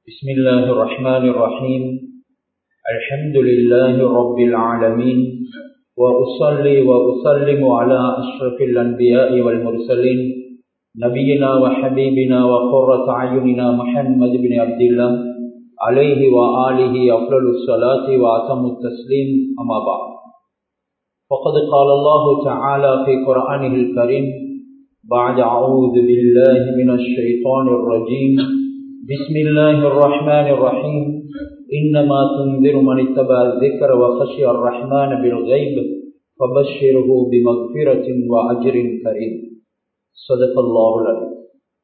بسم الله الرحمن الرحيم الحمد لله رب العالمين وأصلي وأسلم على أشرف الأنبياء والمرسلين نبينا وحبيبنا وقرة أعيننا محمد بن عبد الله عليه وآله أفضل الصلاة وأتم التسليم أما بعد فقد قال الله تعالى في قرآنه الكريم بعد أعوذ بالله من الشيطان الرجيم بسم الله الرحمن الرحيم إنما تنذر من اتبع الذكر وخشي الرحمن بالغيب فبشره بمغفرة وأجر كريم صدق الله العليم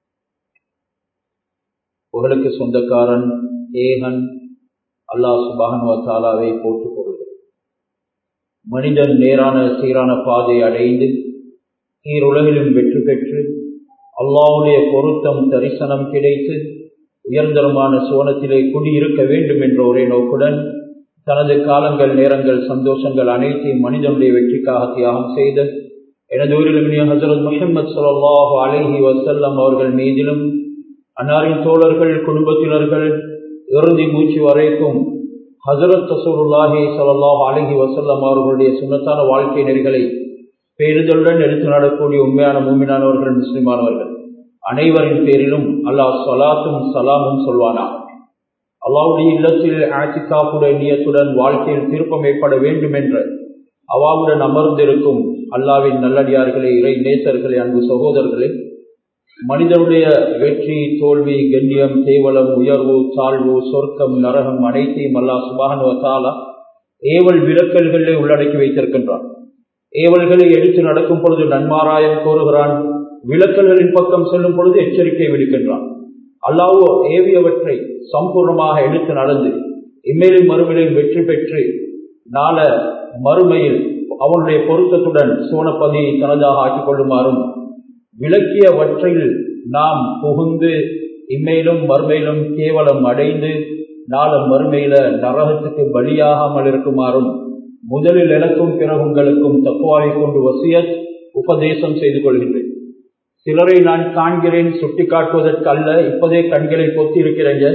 புகழுக்கு சொந்தக்காரன் ஏகன் அல்லாஹ் சுபான் தாலாவை போட்டுக் கொள்கிறேன் மனிதன் நேரான சீரான பாதை அடைந்து ஈருலகிலும் வெற்றி பெற்று அல்லாவுடைய பொருத்தம் தரிசனம் கிடைத்து உயர்ந்தரமான சோனத்திலே குடியிருக்க வேண்டும் என்ற ஒரே நோக்குடன் தனது காலங்கள் நேரங்கள் சந்தோஷங்கள் அனைத்தையும் மனிதனுடைய வெற்றிக்காக தியாகம் செய்த எனது ஊரிலுமினிய ஹசரத் முஹம்மது சொல்லாஹு அலஹி வசல்லம் அவர்கள் மீதிலும் அன்னாரின் தோழர்கள் குடும்பத்தினர்கள் இறுதி மூச்சு வரைக்கும் ஹசரத் தசூருல்லாஹி சல்லாஹ் அலஹி வசல்லம் அவர்களுடைய சுண்ணத்தான வாழ்க்கை நெறிகளை பேருதலுடன் எடுத்து நடக்கூடிய உண்மையான மூமினானவர்கள் முஸ்லிமானவர்கள் அனைவரின் பேரிலும் அல்லாஹ் சலாத்தும் சலாமும் சொல்வானா அல்லாவுடைய இல்லத்தில் ஆட்சிக்காப்புடைய நியத்துடன் வாழ்க்கையில் திருப்பம் ஏற்பட வேண்டும் என்ற அவாவுடன் அமர்ந்திருக்கும் அல்லாவின் நல்லடியார்களே இறை நேசர்களே அன்பு சகோதரர்களே மனிதனுடைய வெற்றி தோல்வி கண்ணியம் கேவலம் உயர்வு தாழ்வு சொர்க்கம் நரகம் அனைத்தையும் அல்லாஹ் சுபானுவத்தாலா ஏவல் விலக்கல்களே உள்ளடக்கி வைத்திருக்கின்றான் ஏவல்களை எடுத்து நடக்கும் பொழுது நன்மாராயம் கோருகிறான் விளக்கல்களின் பக்கம் செல்லும் பொழுது எச்சரிக்கை விடுக்கின்றான் அல்லாவோ ஏவியவற்றை சம்பூர்ணமாக எடுத்து நடந்து இம்மையிலும் மறுமையிலும் வெற்றி பெற்று நாள மறுமையில் அவனுடைய பொருத்தத்துடன் சோனப்பதியை தனதாக ஆக்கிக் கொள்ளுமாறும் விளக்கியவற்றில் நாம் புகுந்து இம்மையிலும் மறுமையிலும் கேவலம் அடைந்து நாள மறுமையில நரகத்துக்கு பலியாகாமல் இருக்குமாறும் முதலில் எனக்கும் பிறகு உங்களுக்கும் தப்புவாவை கொண்டு வசியத் உபதேசம் செய்து கொள்கின்றேன் சிலரை நான் காண்கிறேன் சுட்டி காட்டுவதற்கு அல்ல இப்போதே கண்களை பொத்தி இருக்கிறேங்க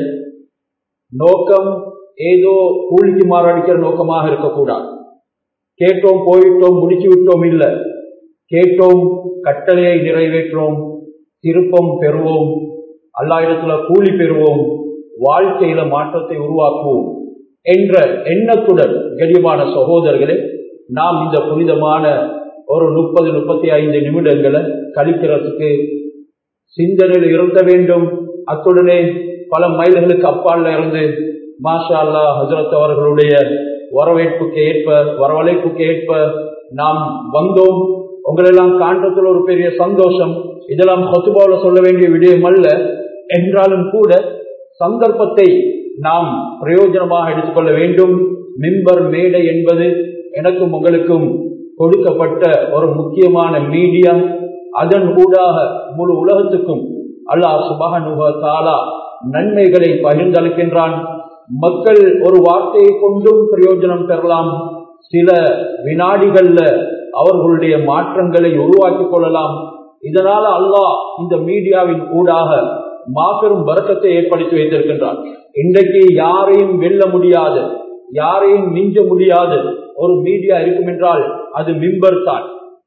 நோக்கம் ஏதோ கூலிக்கு மாறடிக்கிற நோக்கமாக இருக்கக்கூடாது கேட்டோம் போயிட்டோம் முடிச்சு விட்டோம் இல்லை கேட்டோம் கட்டளையை நிறைவேற்றோம் திருப்பம் பெறுவோம் அல்லாயிரத்துல கூலி பெறுவோம் வாழ்க்கையில மாற்றத்தை உருவாக்குவோம் என்ற எண்ணத்துடன் கடியமான சகோதரர்களே நாம் இந்த புனிதமான ஒரு முப்பது முப்பத்தி ஐந்து நிமிடங்களை கழிக்கிறதுக்கு சிந்தனையில் இருந்த வேண்டும் அத்துடனே பல மைல்களுக்கு அப்பால் இருந்து மாஷா அல்லா ஹசரத் அவர்களுடைய வரவேற்புக்கு ஏற்ப வரவழைப்புக்கு ஏற்ப நாம் வந்தோம் உங்களெல்லாம் காண்றதுல ஒரு பெரிய சந்தோஷம் இதெல்லாம் கொத்துபாவில சொல்ல வேண்டிய விடயம் அல்ல என்றாலும் கூட சந்தர்ப்பத்தை நாம் பிரயோஜனமாக எடுத்துக்கொள்ள வேண்டும் மிம்பர் மேடை என்பது எனக்கும் உங்களுக்கும் கொடுக்கப்பட்ட ஒரு முக்கியமான மீடியா அதன் ஊடாக முழு உலகத்துக்கும் அல்லாஹ் சுபகனுக தாலா நன்மைகளை பகிர்ந்தளிக்கின்றான் மக்கள் ஒரு வார்த்தையை கொண்டும் பிரயோஜனம் பெறலாம் சில வினாடிகள்ல அவர்களுடைய மாற்றங்களை உருவாக்கிக் கொள்ளலாம் இதனால அல்லாஹ் இந்த மீடியாவின் ஊடாக மாபெரும் வரக்கத்தை ஏற்படுத்தி வைத்திருக்கின்றான் இன்றைக்கு யாரையும் வெல்ல முடியாது யாரையும் மிஞ்ச முடியாது ஒரு மீடியா இருக்கும் என்றால் அது மிம்பர் தான்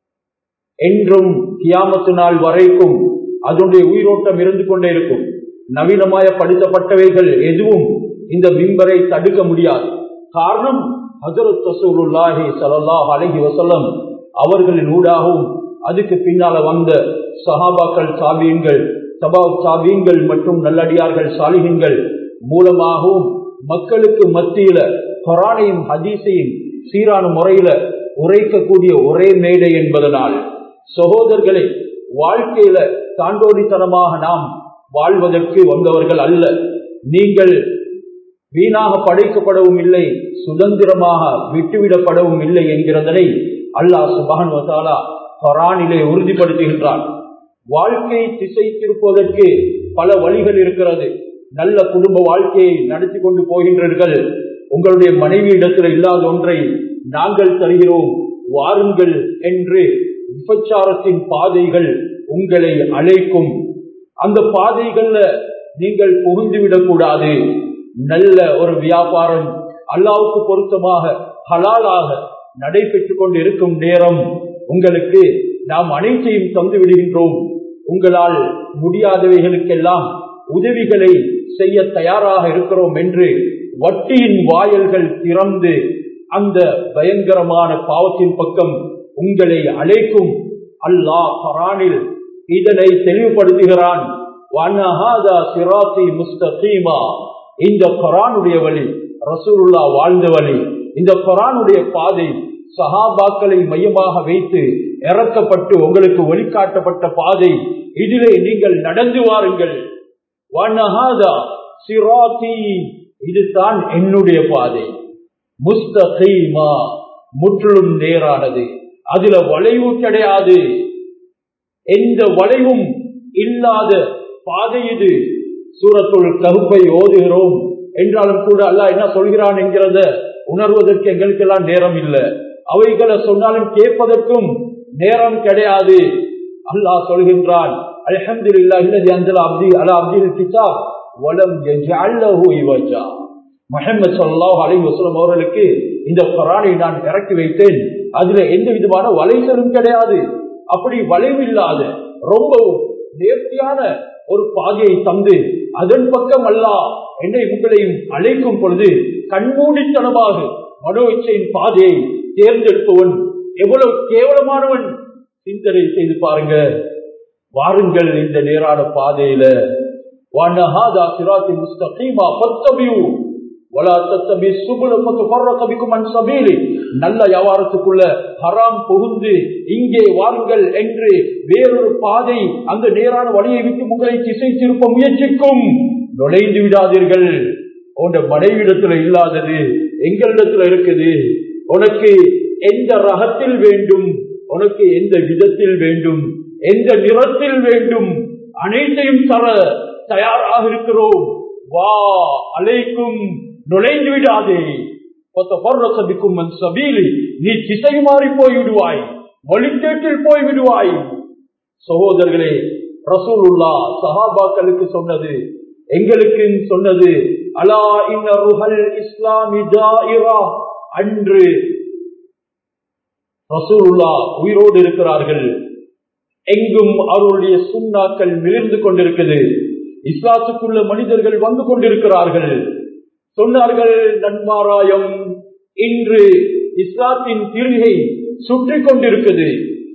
என்றும் கியாமத்து நாள் வரைக்கும் அதனுடைய உயிரோட்டம் இருந்து கொண்டே இருக்கும் நவீனமாய படித்தப்பட்டவைகள் எதுவும் இந்த மிம்பரை தடுக்க முடியாது காரணம் ஹசரத் தசூருல்லாஹி சல்லாஹ் அலஹி வசல்லம் அவர்களின் ஊடாகவும் அதுக்கு பின்னால வந்த சஹாபாக்கள் சாபியன்கள் சபா சாபியன்கள் மற்றும் நல்லடியார்கள் சாலிகன்கள் மூலமாகவும் மக்களுக்கு மத்தியில கொரானையும் ஹதீஸையும் சீரான முறையில உரைக்கக்கூடிய ஒரே மேடை என்பதனால் சகோதரர்களை வாழ்க்கையில தாண்டோடித்தனமாக நாம் வாழ்வதற்கு வந்தவர்கள் அல்ல நீங்கள் வீணாக படைக்கப்படவும் இல்லை சுதந்திரமாக விட்டுவிடப்படவும் இல்லை என்கிறதனை அல்லாஹ் சுபான் வசாலா கொரானிலே உறுதிப்படுத்துகின்றான் வாழ்க்கை திசை திருப்பதற்கு பல வழிகள் இருக்கிறது நல்ல குடும்ப வாழ்க்கையை நடத்தி கொண்டு போகின்றீர்கள் உங்களுடைய மனைவி இடத்துல இல்லாத ஒன்றை நாங்கள் தருகிறோம் வாருங்கள் என்று விபச்சாரத்தின் பாதைகள் உங்களை அழைக்கும் அந்த பாதைகள்ல நீங்கள் புகுந்துவிடக் கூடாது நல்ல ஒரு வியாபாரம் அல்லாவுக்கு பொருத்தமாக ஹலாலாக நடைபெற்றுக் கொண்டு இருக்கும் நேரம் உங்களுக்கு நாம் அனைத்தையும் தந்து விடுகின்றோம் உங்களால் முடியாதவைகளுக்கெல்லாம் உதவிகளை செய்ய தயாராக இருக்கிறோம் என்று வட்டியின் வாயல்கள் திறந்து அந்த பயங்கரமான பாவத்தின் பக்கம் உங்களை அழைக்கும் அல்லாஹ் பரானில் இதனை தெளிவுபடுத்துகிறான் இந்த கொரானுடைய வழி ரசூலுல்லா வாழ்ந்த வழி இந்த கொரானுடைய பாதை சஹாபாக்களை மையமாக வைத்து இறக்கப்பட்டு உங்களுக்கு வழிகாட்டப்பட்ட பாதை இதிலே நீங்கள் நடந்து வாருங்கள் இதுதான் என்னுடைய பாதை முஸ்தகீமா முற்றிலும் நேரானது அதுல வளைவு கிடையாது எந்த வளைவும் இல்லாத பாதை இது சூரத்துள் கருப்பை ஓதுகிறோம் என்றாலும் கூட அல்ல என்ன சொல்கிறான் என்கிறத உணர்வதற்கு எங்களுக்கெல்லாம் நேரம் இல்லை அவைகளை சொன்னாலும் கேட்பதற்கும் நேரம் கிடையாது அல்லாஹ் சொல்கின்றான் அல்ஹம்துலில்லாஹ் இல்லதி அன்சல அப்தி அலா அப்தில் கிதாப் வலம் யஜஅல்லஹு இவஜா முஹம்மது ஸல்லல்லாஹு அலைஹி வஸல்லம் அவர்களுக்கு இந்த குர்ஆனை நான் இறக்கி வைத்தேன் அதுல எந்த விதமான வளைசலும் கிடையாது அப்படி வளைவில்லாத ரொம்பவும் நேர்த்தியான ஒரு பாதையை தந்து அதன் பக்கம் அல்லாஹ் என்னை உங்களையும் அழைக்கும் பொழுது கண்மூடித்தனமாக மனோ இச்சையின் பாதையை தேர்ந்தெடுப்பவன் எவ்வளவு கேவலமானவன் சிந்தனை செய்து பாருங்க வாருங்கள் இந்த நேரான பாதையில நல்ல வியாபாரத்துக்குள்ள ஹராம் புகுந்து இங்கே வாருங்கள் என்று வேறொரு பாதை அந்த நேரான வழியை விட்டு உங்களை திசை திருப்ப முயற்சிக்கும் நுழைந்து விடாதீர்கள் உன் மனைவிடத்துல இல்லாதது எங்களிடத்துல இருக்குது உனக்கு எந்த ரகத்தில் வேண்டும் உனக்கு எந்த விதத்தில் வேண்டும் எந்த நிறத்தில் வேண்டும் அனைத்தையும் தர தயாராக இருக்கிறோம் வா அலைக்கும் நுழைந்து விடாதே நீ திசை மாறி போய்விடுவாய் வழித்தேட்டில் போய்விடுவாய் சகோதரர்களே ரசூலுல்லா சஹாபாக்களுக்கு சொன்னது எங்களுக்கு சொன்னது அலா இன்னருஹல் இஸ்லாமி ஜாயிரா அன்று ரசூலுல்லா உயிரோடு இருக்கிறார்கள் எங்கும் அவருடைய சுண்ணாக்கள் மிளிர்ந்து கொண்டிருக்குது இஸ்லாத்துக்குள்ள மனிதர்கள் வந்து கொண்டிருக்கிறார்கள் சொன்னார்கள் நன்மாராயம் இன்று இஸ்லாத்தின் திருகை சுற்றி கொண்டிருக்குது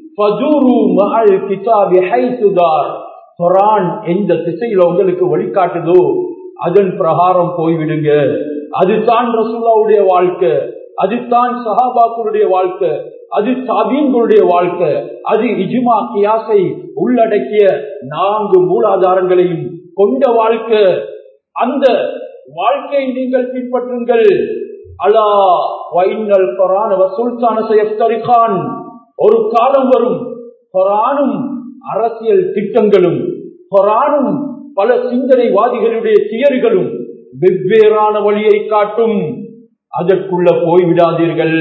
எந்த திசையில உங்களுக்கு வழிகாட்டுதோ அதன் பிரகாரம் போய்விடுங்க அதுதான் ரசூலாவுடைய வாழ்க்கை அதுதான் சஹாபாக்களுடைய வாழ்க்கை அது தாபீன்களுடைய வாழ்க்கை அது இஜுமா கியாசை உள்ளடக்கிய நான்கு மூலாதாரங்களையும் கொண்ட வாழ்க்கை அந்த வாழ்க்கையை நீங்கள் பின்பற்றுங்கள் அலா வைனல் கொரான் சுல்தான சையப்தரிகான் ஒரு காலம் வரும் கொரானும் அரசியல் திட்டங்களும் கொரானும் பல சிந்தனைவாதிகளுடைய தியரிகளும் வெவ்வேறான வழியை காட்டும் அதற்குள்ள போய்விடாதீர்கள்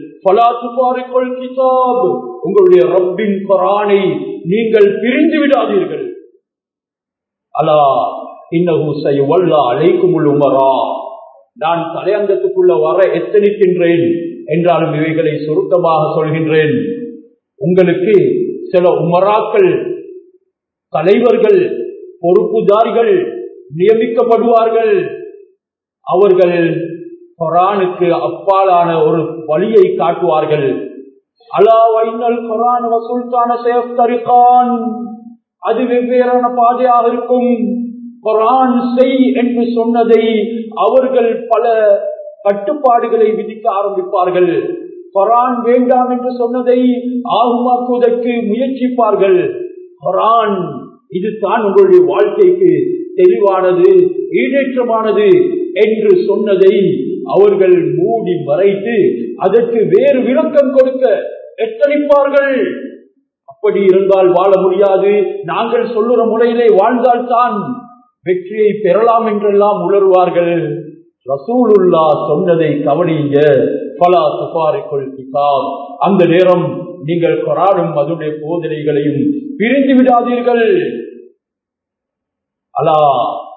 கிதாப் உங்களுடைய ரப்பின் கொரானை நீங்கள் பிரிந்து விடாதீர்கள் அலா இன்னஹூசை வல்லா அழைக்கும் உமரா நான் தலையங்கத்துக்குள்ள வர எத்தனிக்கின்றேன் என்றாலும் இவைகளை சுருக்கமாக சொல்கின்றேன் உங்களுக்கு சில உமராக்கள் தலைவர்கள் பொறுப்புதாரிகள் நியமிக்கப்படுவார்கள் அவர்கள் கொரானுக்கு அப்பாலான ஒரு வழியை காட்டுவார்கள் அலா வைனல் கொரான் சுல்தான சேஃப்தரிகான் அது வெவ்வேறான பாதையாக இருக்கும் கொரான் செய் என்று சொன்னதை அவர்கள் பல கட்டுப்பாடுகளை விதிக்க ஆரம்பிப்பார்கள் கொரான் வேண்டாம் என்று சொன்னதை ஆகுமாக்குவதற்கு முயற்சிப்பார்கள் கொரான் இதுதான் உங்களுடைய வாழ்க்கைக்கு தெளிவானது ஈடேற்றமானது என்று சொன்னதை அவர்கள் மூடி மறைத்து அதற்கு வேறு விளக்கம் கொடுக்க எத்தனிப்பார்கள் அப்படி இருந்தால் வாழ முடியாது நாங்கள் சொல்லுற முறையிலே வாழ்ந்தால்தான் வெற்றியை பெறலாம் என்றெல்லாம் உணர்வார்கள் ரசூலுல்லா சொன்னதை கவனிங்க பலா துபாரிக்குள் கிதாப் அந்த நேரம் நீங்கள் கொராடும் அதனுடைய போதனைகளையும் பிரிந்து விடாதீர்கள் அலா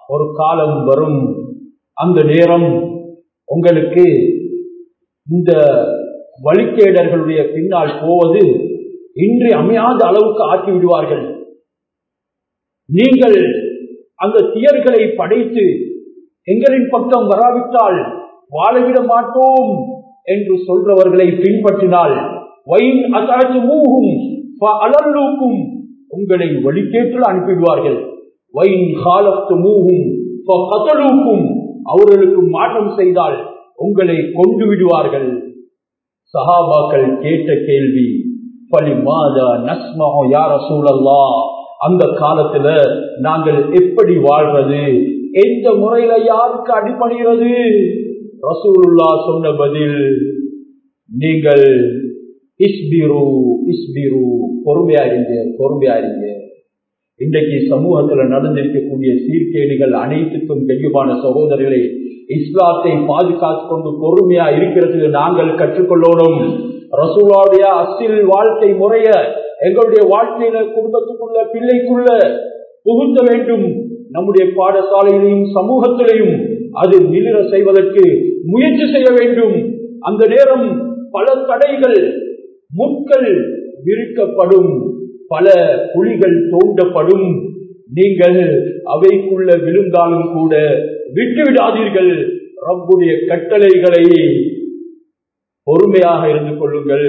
ஒரு காலம் வரும் அந்த நேரம் உங்களுக்கு இந்த வழிகேடர்களுடைய பின்னால் போவது இன்று அமையாத அளவுக்கு ஆக்கி விடுவார்கள் நீங்கள் அந்த தியர்களை படைத்து எங்களின் பக்கம் வராவிட்டால் வாழவிட மாட்டோம் என்று சொல்றவர்களை பின்பற்றினால் வயின் அசாச்சு மூகும் அலல்லூக்கும் உங்களை வழிகேற்றில் அனுப்பிடுவார்கள் வயின் காலத்து மூகும் கதலூக்கும் அவர்களுக்கு மாற்றம் செய்தால் உங்களை கொண்டு விடுவார்கள் சஹாபாக்கள் கேட்ட கேள்வி பலி மாதா நஸ்மா யார சூழல்லா அந்த காலத்துல நாங்கள் எப்படி வாழ்றது எந்த முறையில யாருக்கு அடிபடுகிறது ரசூலுல்லா சொன்ன பதில் நீங்கள் இஸ்பிரு இஸ்பிரு பொறுமையா இருங்க பொறுமையா இருங்க இன்றைக்கு சமூகத்துல நடந்திருக்கக்கூடிய சீர்கேடுகள் அனைத்துக்கும் தெளிவான சகோதரர்களே இஸ்லாத்தை பாதுகாத்துக் கொண்டு பொறுமையா இருக்கிறதுக்கு நாங்கள் கற்றுக்கொள்ளணும் ரசூலாவுடைய அசில் வாழ்க்கை முறைய எங்களுடைய வாழ்க்கையில குடும்பத்துக்குள்ள பிள்ளைக்குள்ள புகுத்த வேண்டும் நம்முடைய பாடசாலையிலையும் சமூகத்திலையும் அது மிளிர செய்வதற்கு முயற்சி செய்ய வேண்டும் அந்த நேரம் பல தடைகள் முட்கள் விரிக்கப்படும் பல குழிகள் தோண்டப்படும் நீங்கள் அவைக்குள்ள விழுந்தாலும் கூட விட்டுவிடாதீர்கள் ரப்புடைய கட்டளைகளை பொறுமையாக இருந்து கொள்ளுங்கள்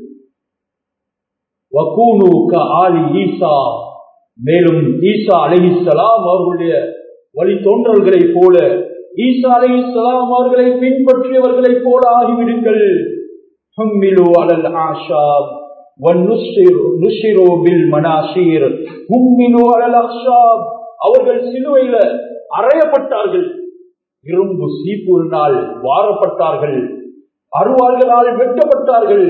வக்கூனு க ஆலி ஈசா மேலும் ஈசா அலிஹிசலாம் அவர்களுடைய வழி தோன்றல்களை போல ஈசா அலிஹிசலாம் அவர்களை பின்பற்றியவர்களைப் போல ஆகிவிடுங்கள் ஹம்மிலு அலல் ஆஷாப் அவர்கள் சிலுவையில அறையப்பட்டார்கள் இரும்பு சீப்பூரினால் வாரப்பட்டார்கள் அருவாள்களால் வெட்டப்பட்டார்கள்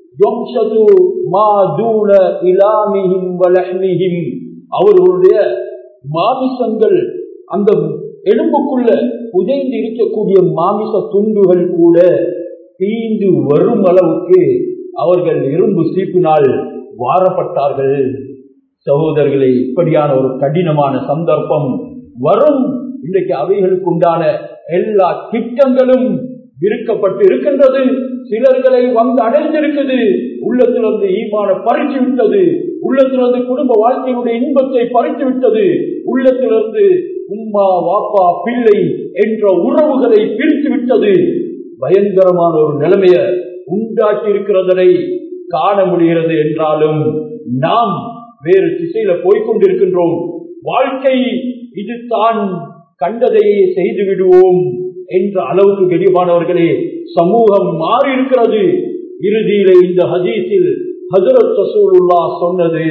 அவர்களுடைய மாமிசங்கள் அந்த எலும்புக்குள்ள புதைந்து இருக்கக்கூடிய மாமிச துண்டுகள் கூட தீந்து வரும் அளவுக்கு அவர்கள் இரும்பு சீப்பினால் வாரப்பட்டார்கள் சகோதரர்களே இப்படியான ஒரு கடினமான சந்தர்ப்பம் வரும் இன்றைக்கு அவைகளுக்கு உண்டான எல்லா திட்டங்களும் விருக்கப்பட்டு இருக்கின்றது சிலர்களை வந்து அடைந்திருக்குது உள்ளத்திலிருந்து ஈமான பறித்து விட்டது உள்ளத்திலிருந்து குடும்ப வாழ்க்கையினுடைய இன்பத்தை பறித்து விட்டது உள்ளத்திலிருந்து உம்மா வாப்பா பிள்ளை என்ற உறவுகளை பிரித்து விட்டது பயங்கரமான ஒரு நிலைமைய உண்டாக்கி இருக்கிறதனை காண முடிகிறது என்றாலும் நாம் வேறு திசையில போய்கொண்டிருக்கின்றோம் வாழ்க்கை இது தான் கண்டதையே செய்து விடுவோம் என்ற அளவுக்கு கெடிவானவர்களே சமூகம் மாறி இருக்கிறது இறுதியிலே இந்த ஹதீஸில் ஹசரத் ரசூலுல்லா சொன்னது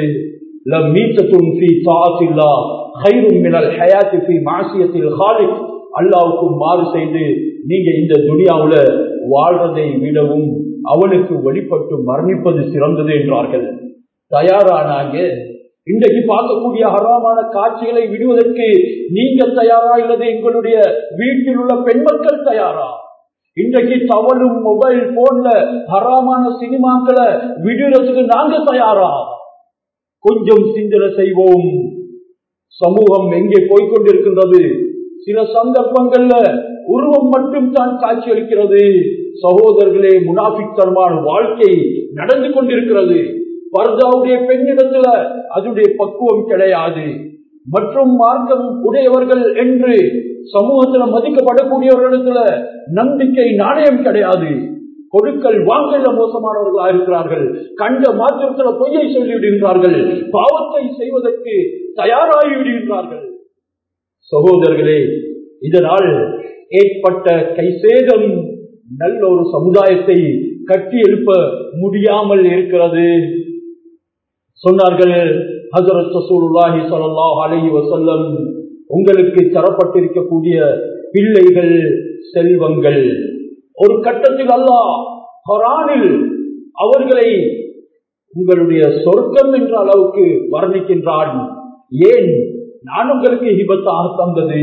அல்லாவுக்கு மாறு செய்து நீங்க இந்த துனியாவுல வாழ்றதை விடவும் அவனுக்கு வழிபட்டு மரணிப்பது சிறந்தது என்றார்கள் தயாரானாங்க இன்றைக்கு பார்க்கக்கூடிய ஹராமான காட்சிகளை விடுவதற்கு நீங்கள் தயாரா இல்லது எங்களுடைய வீட்டில் உள்ள பெண்மக்கள் தயாரா இன்றைக்கு தவளும் மொபைல் போன்ல ஹராமான சினிமாக்களை விடுறதுக்கு நாங்க தயாரா கொஞ்சம் சிந்தனை செய்வோம் சமூகம் எங்கே போய்கொண்டிருக்கின்றது சில சந்தர்ப்பங்கள்ல உருவம் மட்டும் தான் காட்சி அளிக்கிறது சகோதரர்களே முனாபித்தனமான வாழ்க்கை நடந்து கொண்டிருக்கிறது பர்தாவுடைய பெண்ணிடத்துல அதனுடைய பக்குவம் கிடையாது மற்றும் மார்க்கம் உடையவர்கள் என்று சமூகத்துல மதிக்கப்படக்கூடியவர்களிடத்துல நம்பிக்கை நாணயம் கிடையாது கொடுக்கல் வாங்கல மோசமானவர்களாக இருக்கிறார்கள் கண்ட மாத்திரத்துல பொய்யை சொல்லி விடுகின்றார்கள் பாவத்தை செய்வதற்கு தயாராகி விடுகின்றார்கள் சகோதரர்களே இதனால் ஏற்பட்ட கைசேதம் நல்ல ஒரு சமுதாயத்தை கட்டி எழுப்ப முடியாமல் இருக்கிறது சொன்னார்கள் ஹசரத் ரசூலுல்லாஹி ஸல்லல்லாஹு அலைஹி வஸல்லம் உங்களுக்கு தரப்பட்டிருக்கக்கூடிய பிள்ளைகள் செல்வங்கள் ஒரு கட்டத்தில் அல்லாஹ் குர்ஆனில் அவர்களை உங்களுடைய சொர்க்கம் என்ற அளவுக்கு வர்ணிக்கின்றான் ஏன் நான் உங்களுக்கு ஹிபத்தாக தந்தது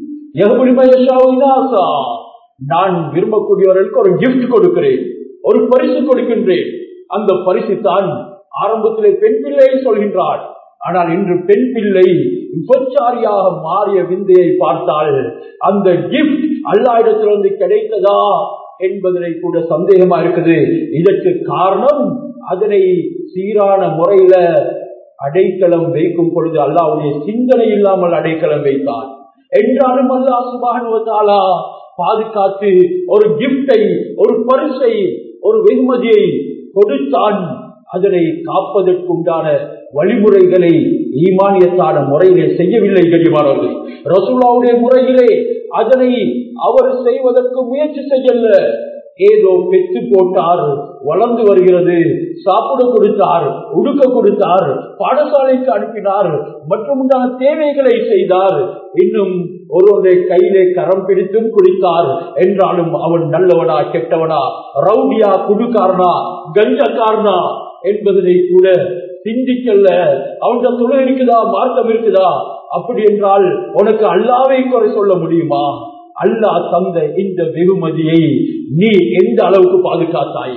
நான் விரும்பக்கூடியவர்களுக்கு ஒரு கிஃப்ட் கொடுக்கிறேன் ஒரு பரிசு கொடுக்கின்றேன் அந்த பரிசு தான் ஆரம்பத்திலே பெண் பிள்ளையை சொல்கின்றார் ஆனால் இன்று பெண் பிள்ளை விபச்சாரியாக மாறிய விந்தையை பார்த்தால் அந்த கிஃப்ட் அல்லா இடத்திலிருந்து கிடைத்ததா என்பதனை கூட சந்தேகமா இருக்குது இதற்கு காரணம் அதனை சீரான முறையில அடைக்கலம் வைக்கும் பொழுது அல்லாவுடைய சிந்தனை இல்லாமல் அடைக்கலம் வைத்தான் என்றாலும் அல்லா சுபானுவத்தாலா பாதுகாத்து ஒரு கிஃப்டை ஒரு பரிசை ஒரு வெகுமதியை கொடுத்தான் அதனை காப்பதற்குண்டான வழிமுறைகளை ஈமானியத்தான முறையிலே செய்யவில்லை கடிமானவர்கள் ரசூலாவுடைய முறையிலே அதனை அவர் செய்வதற்கு முயற்சி செய்யல ஏதோ பெற்று போட்டார் வளர்ந்து வருகிறது சாப்பிட கொடுத்தார் உடுக்க கொடுத்தார் பாடசாலைக்கு அனுப்பினார் மற்றும் தேவைகளை செய்தார் இன்னும் ஒருவருடைய கையிலே கரம் பிடித்தும் குடித்தார் என்றாலும் அவன் நல்லவனா கெட்டவனா ரவுடியா குடுக்காரனா கஞ்சக்காரனா என்பதனை கூட சிந்திக்கல அவங்க துணை இருக்குதா மார்க்கம் இருக்குதா அப்படி என்றால் உனக்கு அல்லாவை குறை சொல்ல முடியுமா அல்லா தந்த இந்த வெகுமதியை நீ எந்த அளவுக்கு பாதுகாத்தாய்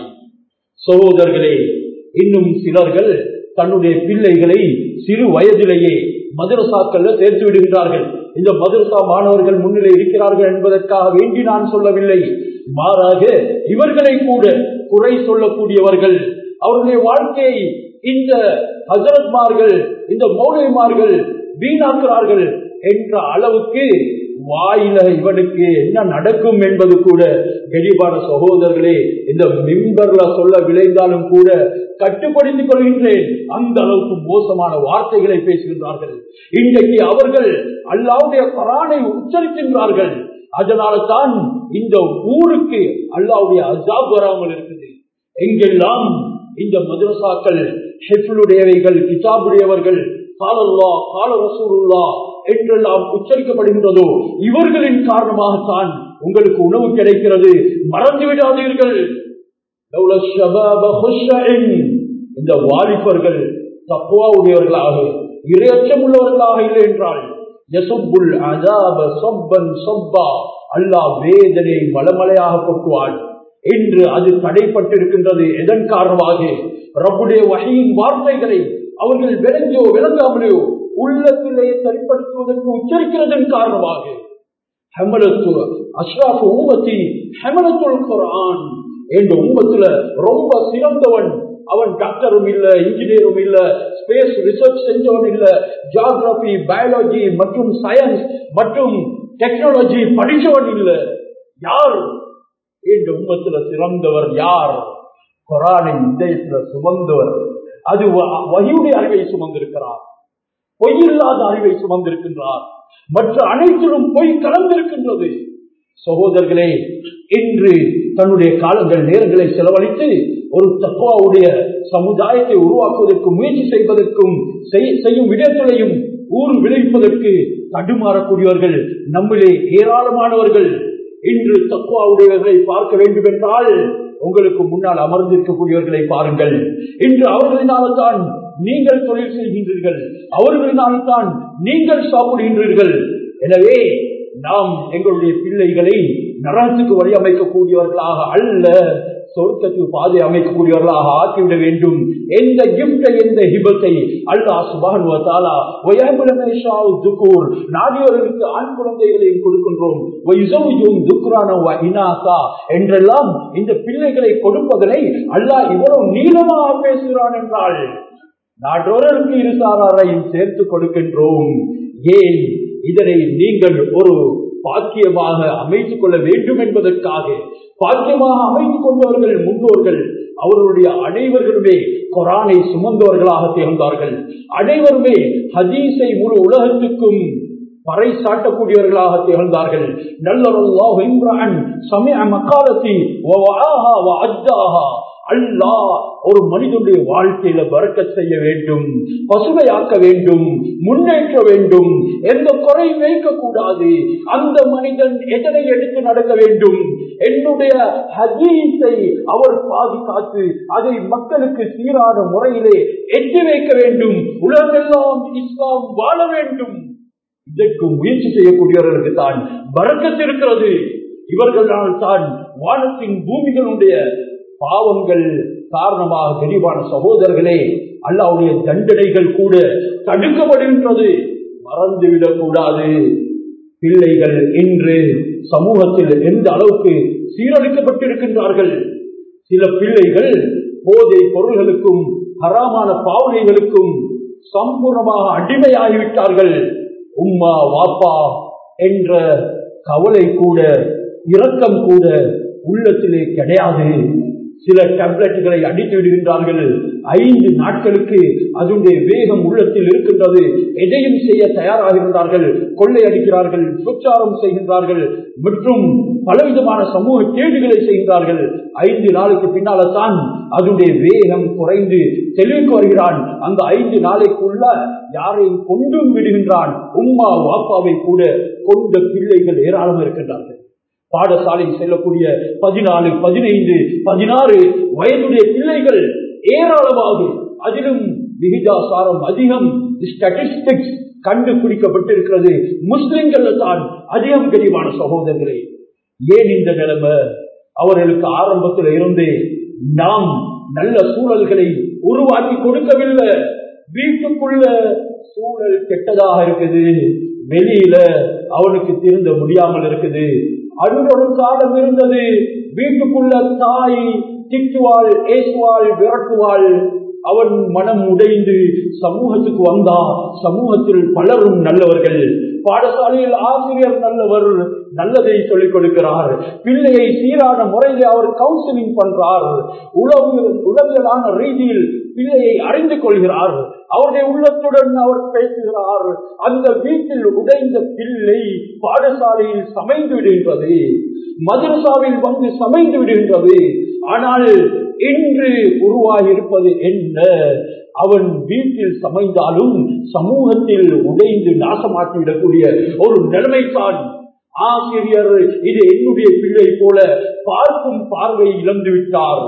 சகோதரர்களே இன்னும் சிலர்கள் தன்னுடைய பிள்ளைகளை சிறு வயதிலேயே மதுரசாக்கள்ல சேர்த்து விடுகிறார்கள் இந்த மதுரசா மாணவர்கள் முன்னிலை இருக்கிறார்கள் என்பதற்காக வேண்டி நான் சொல்லவில்லை மாறாக இவர்களை கூட குறை சொல்லக்கூடியவர்கள் அவருடைய வாழ்க்கையை இந்த ஹசரத்மார்கள் இந்த மௌலிமார்கள் வீணாக்குறார்கள் என்ற அளவுக்கு வாயில இவனுக்கு என்ன நடக்கும் என்பது கூட கெடிபான சகோதரர்களே இந்த மிம்பர்ல சொல்ல விளைந்தாலும் கூட கட்டுப்படுத்திக் கொள்கின்றேன் அந்த அளவுக்கு மோசமான வார்த்தைகளை பேசுகின்றார்கள் இன்றைக்கு அவர்கள் அல்லாவுடைய பரானை உச்சரிக்கின்றார்கள் அதனால தான் இந்த ஊருக்கு அல்லாவுடைய அசாப் வராமல் இருக்குது எங்கெல்லாம் இந்த மதுரசாக்கள் ஹெஃபுடையவைகள் கிதாபுடையவர்கள் காலல்லா கால ரசூலுல்லா என்றெல்லாம் உச்சரிக்கப்படுகின்றதோ இவர்களின் காரணமாகத்தான் உங்களுக்கு உணவு கிடைக்கிறது மறந்து விடாதீர்கள் இந்த வாலிபர்கள் தப்புவாவுடையவர்களாக இரையச்சம் உள்ளவர்களாக இல்லை என்றால் யசுப்புல் அதாப சொப்பன் சொப்பா அல்லாஹ் வேதனை மலமலையாக கொட்டுவான் என்று அது தடைப்பட்டிருக்கின்றது எதன் காரணமாக ரப்புடைய வகையின் வார்த்தைகளை அவர்கள் விளங்கியோ விளங்காமலையோ உள்ளத்திலே சரிப்படுத்துவதற்கு உச்சரிக்கிறதன் காரணமாக ஹெமலத்துவ அஷ்ராஃப் உம்மத்தி ஹெமலத்துல் குரான் என்ற உம்மத்துல ரொம்ப சிறந்தவன் அவன் டாக்டரும் இல்ல இன்ஜினியரும் இல்ல ஸ்பேஸ் ரிசர்ச் செஞ்சவன் இல்ல ஜியாகிரபி பயாலஜி மற்றும் சயின்ஸ் மற்றும் டெக்னாலஜி படிச்சவன் இல்ல யார் என்ற உம்மத்துல சிறந்தவர் யார் குரானின் இதயத்துல சுமந்தவர் அது வகையுடைய அறிவை சுமந்திருக்கிறார் பொய்யில்லாத அறிவை சுமந்திருக்கின்றார் மற்ற அனைத்திலும் பொய் கலந்திருக்கின்றது சகோதரர்களே இன்று தன்னுடைய காலங்கள் நேரங்களை செலவழித்து ஒரு தக்குவாவுடைய சமுதாயத்தை உருவாக்குவதற்கு முயற்சி செய்வதற்கும் செய்யும் விடயங்களையும் ஊர் விளைவிப்பதற்கு தடுமாறக்கூடியவர்கள் நம்மிலே ஏராளமானவர்கள் இன்று தக்குவாவுடையவர்களை பார்க்க வேண்டும் என்றால் உங்களுக்கு முன்னால் அமர்ந்திருக்கக்கூடியவர்களை பாருங்கள் இன்று அவர்களினால்தான் நீங்கள் தொழில் செய்கின்றீர்கள் அவர்களினால்தான் நீங்கள் சாப்பிடுகின்றீர்கள் எனவே நாம் எங்களுடைய பிள்ளைகளை நரகத்துக்கு வழி அமைக்கக்கூடியவர்களாக அல்ல சொர்க்கத்துக்கு பாதை அமைக்கக்கூடியவர்களாக ஆக்கிவிட வேண்டும் எந்த கிப்டை எந்த ஹிபத்தை அல்லா சுபானுவத்தாலா துக்கூர் நாடியோருக்கு ஆண் குழந்தைகளையும் கொடுக்கின்றோம் என்றெல்லாம் இந்த பிள்ளைகளை கொடுப்பதனை அல்லாஹ் இவ்வளவு நீளமாக பேசுகிறான் என்றால் நாட்டோருக்கு இரு சாராரையும் சேர்த்து கொடுக்கின்றோம் ஏன் இதனை நீங்கள் ஒரு பாக்கியமாக அமைத்துக் கொள்ள வேண்டும் என்பதற்காக பாக்கியமாக அமைத்துக் கொண்டவர்கள் முன்னோர்கள் அவர்களுடைய அனைவர்களுமே கொரானை சுமந்தவர்களாக திகழ்ந்தார்கள் அனைவருமே ஹதீஸை முழு உலகத்துக்கும் பறை சாட்டக்கூடியவர்களாக திகழ்ந்தார்கள் நல்லவல்லாஹ் இம்ரான் சமய மக்காலத்தி அல்லாஹ் ஒரு மனிதனுடைய வாழ்க்கையில பறக்க செய்ய வேண்டும் பசுமையாக்க வேண்டும் முன்னேற்ற வேண்டும் எந்த குறை வைக்க கூடாது அந்த மனிதன் எதனை எடுத்து நடக்க வேண்டும் என்னுடைய ஹதீஸை அவர் பாதுகாத்து அதை மக்களுக்கு சீரான முறையிலே எட்டி வைக்க வேண்டும் உலகெல்லாம் இஸ்லாம் வாழ வேண்டும் இதற்கு முயற்சி செய்யக்கூடியவர்களுக்கு தான் பறக்கத்திருக்கிறது இவர்களால் தான் வானத்தின் பூமிகளுடைய பாவங்கள் காரணமாக தெளிவான சகோதரர்களே அல்லாவுடைய தண்டனைகள் கூட தடுக்கப்படுகின்றது மறந்துவிடக் கூடாது பிள்ளைகள் இன்று சமூகத்தில் எந்த அளவுக்கு சீரழிக்கப்பட்டிருக்கின்றார்கள் சில பிள்ளைகள் போதை பொருள்களுக்கும் ஹராமான பாவனைகளுக்கும் சம்பூர்ணமாக அடிமையாகிவிட்டார்கள் உம்மா வாப்பா என்ற கவலை கூட இரக்கம் கூட உள்ளத்திலே கிடையாது சில டேப்லெட்டுகளை அடித்து விடுகின்றார்கள் ஐந்து நாட்களுக்கு அதனுடைய வேகம் உள்ளத்தில் இருக்கின்றது எதையும் செய்ய தயாராகின்றார்கள் கொள்ளையடிக்கிறார்கள் சுச்சாரம் செய்கின்றார்கள் மற்றும் பலவிதமான சமூக கேடுகளை செய்கின்றார்கள் ஐந்து நாளுக்கு பின்னால தான் அதனுடைய வேகம் குறைந்து தெளிவுக்கு வருகிறான் அந்த ஐந்து நாளைக்குள்ள யாரையும் கொண்டும் விடுகின்றான் உம்மா வாப்பாவை கூட கொண்ட பிள்ளைகள் ஏராளம் இருக்கின்றார்கள் பாடசாலை செல்லக்கூடிய பதினாலு பதினைந்து பதினாறு வயதுடைய பிள்ளைகள் ஏராளமாக அதிலும் விகிதாசாரம் அதிகம் ஸ்டாட்டிஸ்டிக்ஸ் கண்டுபிடிக்கப்பட்டிருக்கிறது முஸ்லிம்கள் தான் அதிகம் கனிவான சகோதரர்களே ஏன் இந்த நிலைமை அவர்களுக்கு ஆரம்பத்தில் இருந்தே நாம் நல்ல சூழல்களை உருவாக்கி கொடுக்கவில்லை வீட்டுக்குள்ள சூழல் கெட்டதாக இருக்குது வெளியில அவனுக்கு திருந்த முடியாமல் இருக்குது அன்றொரு காலம் இருந்தது வீட்டுக்குள்ள தாய் திட்டுவாள் ஏசுவாள் விரட்டுவாள் அவன் மனம் உடைந்து சமூகத்துக்கு வந்தா சமூகத்தில் பலரும் நல்லவர்கள் பாடசாலையில் ஆசிரியர் நல்லவர் நல்லதை சொல்லிக் கொடுக்கிறார் பிள்ளையை சீரான முறையில் அவர் கவுன்சிலிங் பண்றார் உளவு உளவியலான ரீதியில் பிள்ளையை அறிந்து கொள்கிறார் அவருடைய உள்ளத்துடன் அவர் பேசுகிறார் அந்த வீட்டில் உடைந்த பிள்ளை பாடசாலையில் சமைந்து விடுகின்றது மதரசாவில் வந்து சமைந்து விடுகின்றது ஆனால் இன்று உருவாகி இருப்பது என்ன அவன் வீட்டில் சமைந்தாலும் சமூகத்தில் உடைந்து நாசமாக்கிவிடக்கூடிய ஒரு நிலைமைத்தான் ஆசிரியர் இது என்னுடைய பிள்ளை போல பார்க்கும் பார்வை இழந்து விட்டார்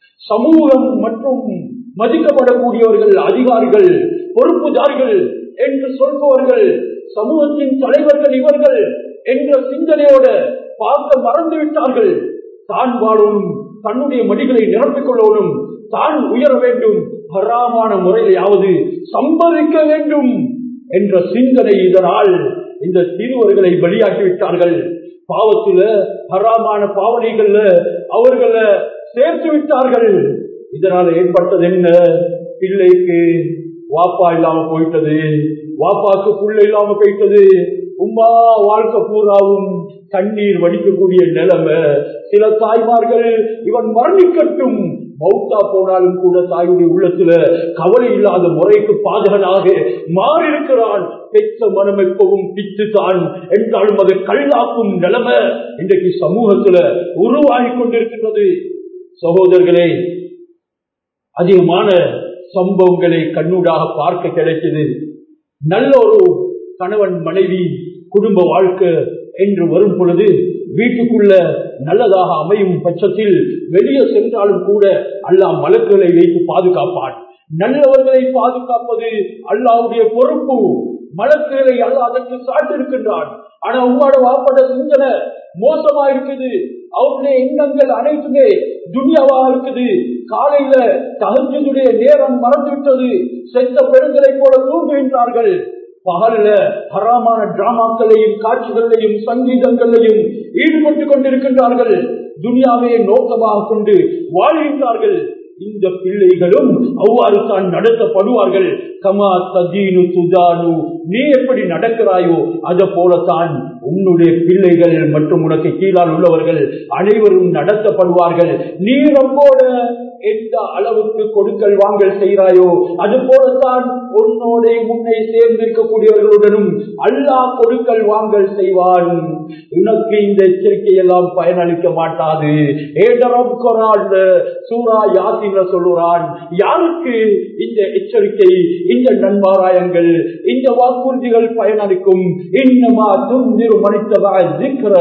சமூகம் மற்றும் மதிக்கப்படக்கூடியவர்கள் அதிகாரிகள் பொறுப்புதாரிகள் என்று சொல்பவர்கள் சமூகத்தின் தலைவர்கள் இவர்கள் என்ற சிந்தனையோட பார்க்க மறந்து விட்டார்கள் தான் வாழணும் தன்னுடைய மடிகளை நிரப்பிக் கொள்ளணும் தான் உயர வேண்டும் ஹராமான முறையிலாவது சம்பாதிக்க வேண்டும் என்ற சிந்தனை இதனால் இந்த சிறுவர்களை பலியாக்கி விட்டார்கள் பாவத்துல ஹராமான பாவனைகள்ல அவர்களை சேர்த்து விட்டார்கள் இதனால் ஏற்பட்டது என்ன பிள்ளைக்கு வாப்பா இல்லாம போயிட்டது வாப்பாக்கு புள்ள இல்லாம போயிட்டது உமா வாழ்க்கை பூராவும் கண்ணீர் வடிக்கக்கூடிய நிலைமை சில தாய்மார்கள் இவன் மரணிக்கட்டும் மௌத்தா போனாலும் கூட தாயுடைய உள்ளத்துல கவலை இல்லாத முறைக்கு பாதகனாக மாறியிருக்கிறான் பெற்ற மனம் எப்பவும் பித்து தான் என்றாலும் அதை கல்லாக்கும் நிலைமை இன்றைக்கு சமூகத்துல உருவாகி கொண்டிருக்கின்றது சகோதரர்களே அதிகமான சம்பவங்களை கண்ணூடாக பார்க்க கிடைக்குது நல்ல ஒரு கணவன் மனைவி குடும்ப வாழ்க்கை என்று வரும் பொழுது வீட்டுக்குள்ள நல்லதாக அமையும் பட்சத்தில் வெளியே சென்றாலும் கூட அல்லாஹ் மலக்குகளை வைத்து பாதுகாப்பான் நல்லவர்களை பாதுகாப்பது அல்லாவுடைய பொறுப்பு மலக்குகளை அல்லாஹ் அதற்கு சாட்டிருக்கின்றான் ஆனா உங்களோட வாப்பட சிந்தனை மோசமா இருக்குது அவருடைய எண்ணங்கள் அனைத்துமே துனியாவா இருக்குது காலையில தகுந்ததுடைய நேரம் மறந்து விட்டது செத்த பெருங்களை போல தூங்குகின்றார்கள் பகல்ல ஹராமான டிராமாக்களையும் காட்சிகளையும் சங்கீதங்களையும் ஈடுபட்டு கொண்டிருக்கின்றார்கள் துனியாவை நோக்கமாக கொண்டு வாழ்கின்றார்கள் இந்த பிள்ளைகளும் அவ்வாறு தான் நடத்தப்படுவார்கள் கமா ததீனு துதானு நீ எப்படி நடக்கிறாயோ அத போலத்தான் உன்னுடைய பிள்ளைகள் மற்றும் உனக்கு கீழால் உள்ளவர்கள் அனைவரும் நடத்தப்படுவார்கள் நீ ரொம்போட எந்த அளவுக்கு கொடுக்கல் வாங்கல் செய்கிறாயோ அது போலத்தான் உன்னோட முன்னை சேர்ந்திருக்கக்கூடியவர்களுடனும் அல்லாஹ் கொடுக்கல் வாங்கல் செய்வான் உனக்கு இந்த எச்சரிக்கை எல்லாம் பயனளிக்க மாட்டாது ஏடரம் கொரான் சூரா யாத்திர சொல்லுறான் யாருக்கு இந்த எச்சரிக்கை இந்த நன்மாராயங்கள் இந்த வாக்குறுதிகள் பயனளிக்கும் இன்னமா துந்திரு மனிதவா திக்ர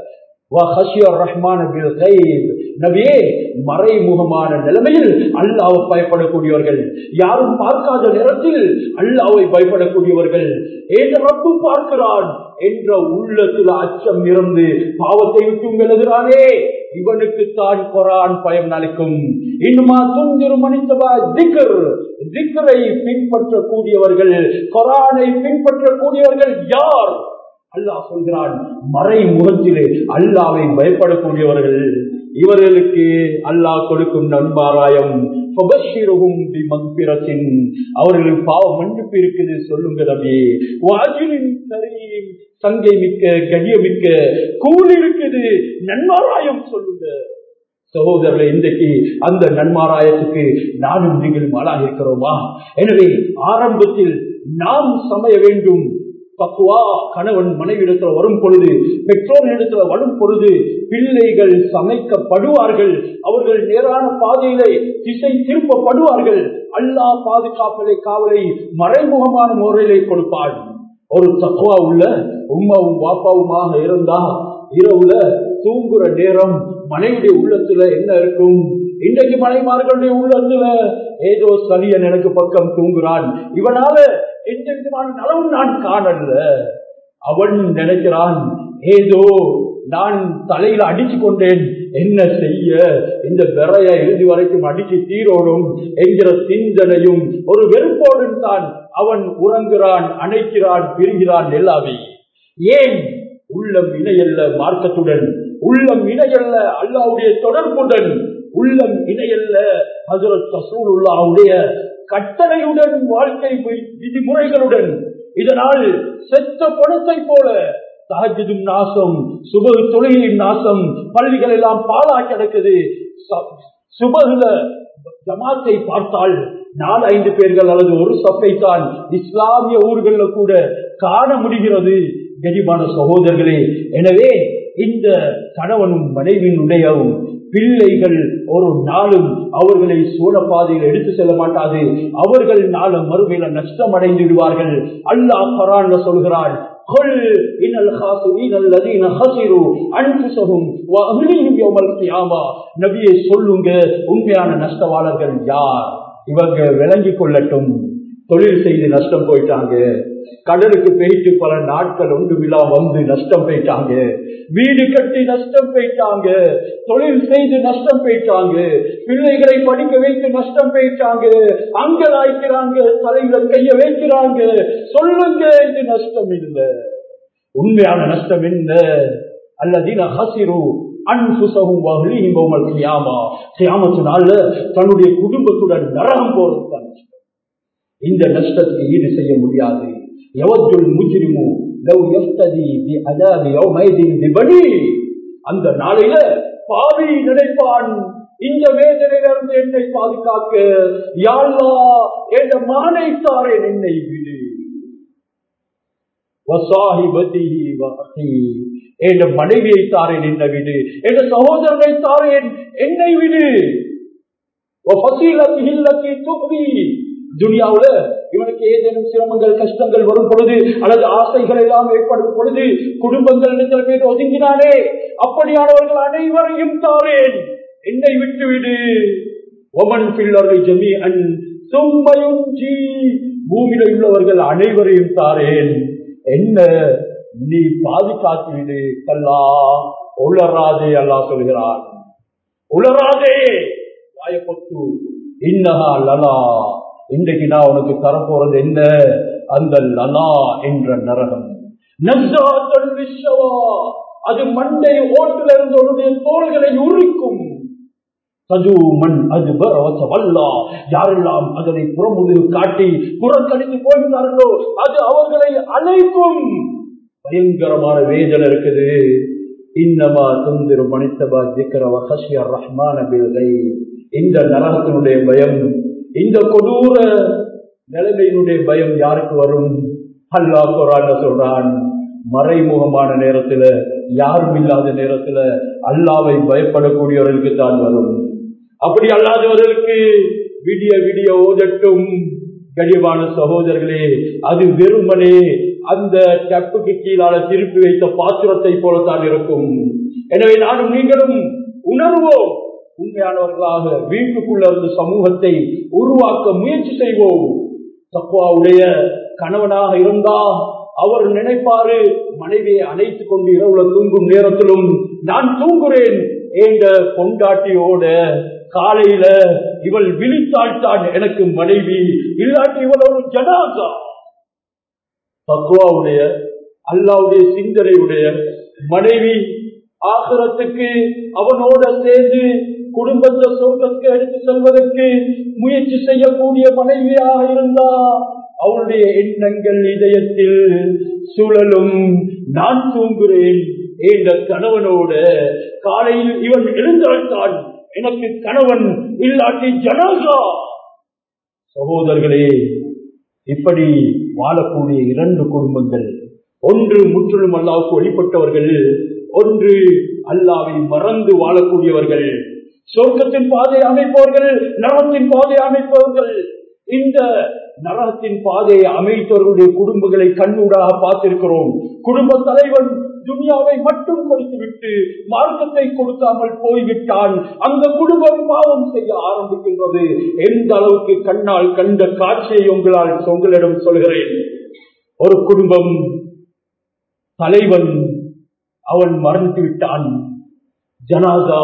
நபியே மறைமுகமான நிலைமையில் அல்லாவை பயப்படக்கூடியவர்கள் யாரும் பார்க்காத நேரத்தில் அல்லாவை பயப்படக்கூடியவர்கள் என்ற ரப்பு பார்க்கிறான் என்ற உள்ளத்தில் அச்சம் இருந்து பாவத்தை விட்டு விலகிறானே இவனுக்கு தான் குரான் பயம் நலிக்கும் இன்னுமா துந்திரு மனிதவா திகர் திகரை பின்பற்றக்கூடியவர்கள் குரானை பின்பற்றக்கூடியவர்கள் யார் அல்லாஹ் சொல்கிறான் மறைமுகத்திலே அல்லாவை பயப்படக்கூடியவர்கள் இவர்களுக்கு அல்லாஹ் கொடுக்கும் நண்பாராயம் அவர்களுக்கு பாவ மன்னிப்பு இருக்குது சொல்லுங்க தம்பி வாஜிலின் கரீம் சங்கை மிக்க கடிய மிக்க கூலி இருக்குது நன்மாராயம் சொல்லுங்க சகோதரர்களை இன்றைக்கு அந்த நன்மாராயத்துக்கு நானும் நீங்களும் ஆளாக இருக்கிறோமா எனவே ஆரம்பத்தில் நாம் சமைய வேண்டும் பக்குவா கணவன் மனைவிடத்துல வரும் பொழுது பெற்றோர் இடத்துல வரும் பொழுது பிள்ளைகள் சமைக்கப்படுவார்கள் அவர்கள் நேரான பாதையிலே திசை திருப்பப்படுவார்கள் அல்லாஹ் பாதுகாப்பலை காவலை மறைமுகமான முறையிலே கொடுப்பாள் ஒரு தக்குவா உள்ள உமாவும் பாப்பாவுமாக இருந்தா இரவுல தூங்குற நேரம் மனைவியுடைய உள்ளத்துல என்ன இருக்கும் இன்றைக்கு மனைமார்களுடைய உள்ளத்துல ஏதோ சலியன் எனக்கு பக்கம் தூங்குறான் இவனால எந்த விதமான நலவும் நான் காணல அவன் நினைக்கிறான் ஏதோ நான் தலையில அடிச்சு கொண்டேன் என்ன செய்ய இந்த விரைய இறுதி வரைக்கும் அடிச்சு தீரோடும் என்கிற சிந்தனையும் ஒரு வெறுப்போடும் தான் அவன் உறங்குறான் அணைக்கிறான் பிரிகிறான் எல்லாமே ஏன் உள்ளம் இணையல்ல மார்க்கத்துடன் உள்ளம் இணையல்ல அல்லாவுடைய தொடர்புடன் உள்ளம் இணையல்ல ஹசரத் ரசூலுல்லாவுடைய கட்டளையுடன் வாழ்க்கை விதிமுறைகளுடன் இதனால் செத்த பணத்தை போல தகஜதும் நாசம் சுப தொழிலின் நாசம் பள்ளிகள் எல்லாம் பாலா கிடக்குது சுபகுல ஜமாத்தை பார்த்தால் நாலு ஐந்து பேர்கள் அல்லது ஒரு சப்பை தான் இஸ்லாமிய ஊர்கள்ல கூட காண முடிகிறது கரிமான சகோதரர்களே எனவே இந்த கணவனும் மனைவியினுடையவும் பிள்ளைகள் ஒரு நாளும் அவர்களை சூழப்பாதையில் எடுத்து செல்ல மாட்டாது அவர்கள் நாளும் மறுமையில நஷ்டம் அடைந்து விடுவார்கள் அல்லாஹ் பரான்ல சொல்கிறான் قل إن الخاسرين الذين خسروا أنفسهم وأهليهم يوم القيامة நபியை சொல்லுங்க உண்மையான நஷ்டவாளர்கள் யார் இவங்க விளங்கிக் கொள்ளட்டும் தொழில் செய்து நஷ்டம் போயிட்டாங்க கடலுக்கு போயிட்டு பல நாட்கள் ஒன்று விழா வந்து நஷ்டம் போயிட்டாங்க வீடு கட்டி நஷ்டம் போயிட்டாங்க தொழில் செய்து நஷ்டம் போயிட்டாங்க பிள்ளைகளை படிக்க வைத்து நஷ்டம் போயிட்டாங்க அங்கலாய்க்கிறாங்க தலையில கைய வைக்கிறாங்க சொல்லுங்க இது நஷ்டம் இல்லை உண்மையான நஷ்டம் என்ன அல்லதீன ஹசிரு அன்புசகும் வகலிஹிம் கியாமா கியாமத்தினால தன்னுடைய குடும்பத்துடன் நரகம் போறது தான் நஷ்டம் இந்த நஷ்டத்தை ஈடு செய்ய முடியாது எவற்றுள் முஜ்ரிமு லவ் யஃப்ததி பி அதாபி யௌமைதின் பிபனி அந்த நாளில பாவி நினைப்பான் இந்த வேதனையிலிருந்து என்னை பாதுகாக்க யாழ்லா என்ற மகனை தாரேன் என்னை விடு என்ற மனைவியை தாரேன் என்ன விடு என்ற சகோதரனை தாரேன் என்னை விடு துனியாவுல இவனுக்கு ஏதேனும் சிரமங்கள் கஷ்டங்கள் வரும் பொழுது அல்லது ஆசைகள் எல்லாம் ஏற்படும் பொழுது குடும்பங்கள் சில பேர் ஒதுங்கினானே அப்படியானவர்கள் அனைவரையும் தாரேன் என்னை விட்டுவிடு ஒமன் பில்லர்கள் ஜமி அன் சும்மையுஞ்சி பூமியில உள்ளவர்கள் அனைவரையும் தாரேன் என்ன நீ பாதுகாத்து விடு கல்லா உளராதே அல்லா சொல்கிறான் உளராதே வாயப்பொத்து இன்னஹா லலா இன்றைக்கு நான் உனக்கு தரப்போறது என்ன அந்த லலா என்ற நரகம் அது மண்டை ஓட்டுல இருந்து உன்னுடைய தோள்களை உரிக்கும் யாரெல்லாம் அதனை புறமுது காட்டி புறக்கணித்து போகிறார்களோ அது அவர்களை அழைக்கும் பயங்கரமான வேதனை இருக்குது இன்னமா துந்திரு மனிதபா திக்கரவ ஹஷியா ரஹ்மான பில்கை இந்த நரகத்தினுடைய பயம் இந்த கொடூர நிலைமையினுடைய பயம் யாருக்கு வரும் அல்லா குரான் சொல்றான் மறைமுகமான நேரத்துல யாரும் இல்லாத நேரத்துல அல்லாவை பயப்படக்கூடியவர்களுக்கு தான் வரும் அப்படி அல்லாதவர்களுக்கு விடிய விடிய ஓதட்டும் கடிவான சகோதரர்களே அது வெறுமனே அந்த டப்புக்கு கீழால திருப்பி வைத்த பாத்திரத்தை போலத்தான் இருக்கும் எனவே நானும் நீங்களும் உணர்வோம் உண்மையானவர்களாக வீட்டுக்குள்ள இருந்து சமூகத்தை உருவாக்க முயற்சி செய்வோம் தக்குவாவுடைய கணவனாக இருந்தா அவர் நினைப்பாரு மனைவியை அணைத்துக் கொண்டு இரவுல தூங்கும் நேரத்திலும் நான் தூங்குறேன் எங்க பொண்டாட்டியோட காலையில இவள் விழித்தாள் தான் எனக்கு மனைவி இல்லாட்டி இவள் ஒரு ஜனாதா தத்துவாவுடைய அல்லாவுடைய சிந்தனையுடைய மனைவி ஆசிரத்துக்கு அவனோட சேர்ந்து குடும்பத்தை சொர்க்கத்துக்கு எடுத்து செல்வதற்கு முயற்சி செய்யக்கூடிய மனைவியாக இருந்தா அவளுடைய எண்ணங்கள் இதயத்தில் சுழலும் நான் தூங்குறேன் என்ற கணவனோட காலையில் இவன் எழுந்தால்தான் எனக்கு கணவன் இல்லாட்டி ஜனாசா சகோதரர்களே இப்படி வாழக்கூடிய இரண்டு குடும்பங்கள் ஒன்று முற்றிலும் அல்லாவுக்கு வழிபட்டவர்கள் ஒன்று அல்லாவை மறந்து வாழக்கூடியவர்கள் சொர்க்கத்தின் பாதை அமைப்பவர்கள் நரகத்தின் பாதை அமைப்பவர்கள் இந்த நரகத்தின் பாதையை அமைத்தவர்களுடைய குடும்பங்களை கண்ணூடாக பார்த்திருக்கிறோம் குடும்ப தலைவன் துனியாவை மட்டும் கொடுத்துவிட்டு மார்க்கத்தை கொடுக்காமல் போய்விட்டால் அந்த குடும்பம் பாவம் செய்ய ஆரம்பிக்கின்றது எந்த அளவுக்கு கண்ணால் கண்ட காட்சியை உங்களால் உங்களிடம் சொல்கிறேன் ஒரு குடும்பம் தலைவன் அவன் மறந்து விட்டான் ஜனாதா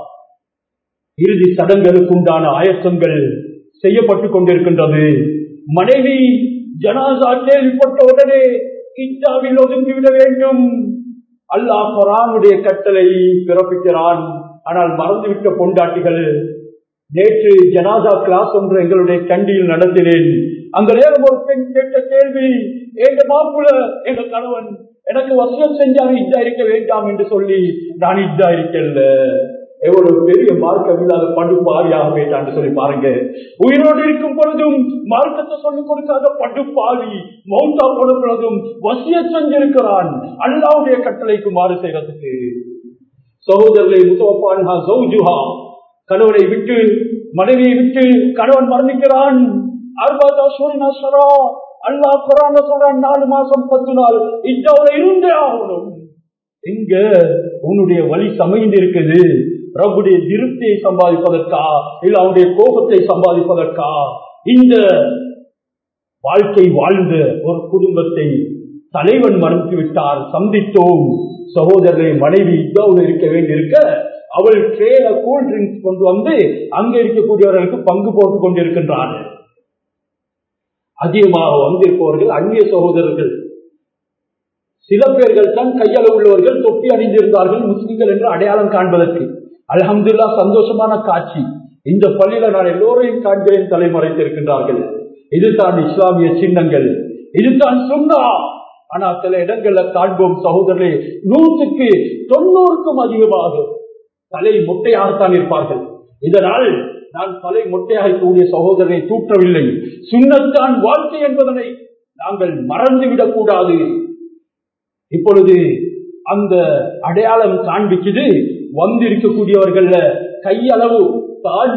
இறுதி சடங்குகளுக்கு உண்டான ஆயத்தங்கள் செய்யப்பட்டுக் கொண்டிருக்கின்றது மனைவி ஜனாதா கேள்விப்பட்ட உடனே கிச்சாவில் ஒதுங்கிவிட வேண்டும் அல்லாஹ் குரானுடைய கட்டளை பிறப்பிக்கிறான் ஆனால் மறந்துவிட்ட பொண்டாட்டிகள் நேற்று ஜனாதா கிளாஸ் ஒன்று எங்களுடைய கண்டியில் நடத்தினேன் அந்த நேரம் ஒரு பெண் கேட்ட கேள்வி எங்க மாப்புல எங்க கணவன் எனக்கு வசனம் செஞ்சாங்க இதா இருக்க வேண்டாம் என்று சொல்லி நான் இதா இருக்கல எவ்வளவு பெரிய மார்க்கம் இல்லாத படுப்பாரியாக வேண்டாம் சொல்லி பாருங்க உயிரோடு இருக்கும் பொழுதும் மார்க்கத்தை சொல்லிக் கொடுக்காத படுப்பாவி மௌத்தா போன பொழுதும் வசிய செஞ்சிருக்கிறான் அல்லாவுடைய கட்டளைக்கு மாறு செய்யறதுக்கு சகோதரர்களை முத்தோப்பான்ஹா சௌஜுஹா கணவனை விட்டு மனைவியை விட்டு கணவன் மரணிக்கிறான் அறுபதா சூரியனாஸ்வரா அல்லாஹ் குரான சொல்றான் நாலு மாசம் பத்து நாள் இதாவில் இருந்தே ஆகணும் இங்க உன்னுடைய வழி சமைந்து இருக்குது ரப்புடைய திருப்தியை சம்பாதிப்பதற்கா இல்ல அவனுடைய கோபத்தை சம்பாதிப்பதற்கா இந்த வாழ்க்கை வாழ்ந்த ஒரு குடும்பத்தை தலைவன் மறந்து விட்டார் சந்தித்தோம் சகோதரரை மனைவி இதாவில் இருக்க வேண்டியிருக்க அவள் ட்ரேல கூல் ட்ரிங்க்ஸ் கொண்டு வந்து அங்க இருக்கக்கூடியவர்களுக்கு பங்கு போட்டுக் கொண்டிருக்கின்றார்கள் அதிகமாக வந்திருப்பவர்கள் அந்நிய சகோதரர்கள் சில பேர்கள் தான் கையளவு உள்ளவர்கள் தொப்பி அணிந்திருந்தார்கள் முஸ்லிம்கள் என்று அடையாளம் காண்பதற்கு அலமதுல்லா சந்தோஷமான காட்சி இந்த பள்ளியில நான் எல்லோரையும் காண்கிறேன் தலைமறைத்திருக்கின்றார்கள் இதுதான் இஸ்லாமிய சின்னங்கள் இதுதான் சுண்ணா ஆனா சில இடங்கள்ல காண்போம் சகோதரர்களே நூற்றுக்கு தொண்ணூறுக்கும் அதிகமாக தலை முட்டையாகத்தான் இருப்பார்கள் இதனால் நான் தலை முட்டையாக இருக்கக்கூடிய சகோதரனை தூற்றவில்லை சுண்ணத்தான் வாழ்க்கை என்பதனை நாங்கள் மறந்துவிடக் கூடாது இப்பொழுது அந்த அடையாளம் காண்பிக்குது வந்திருக்கக்கூடியவர்கள் கையளவு தான்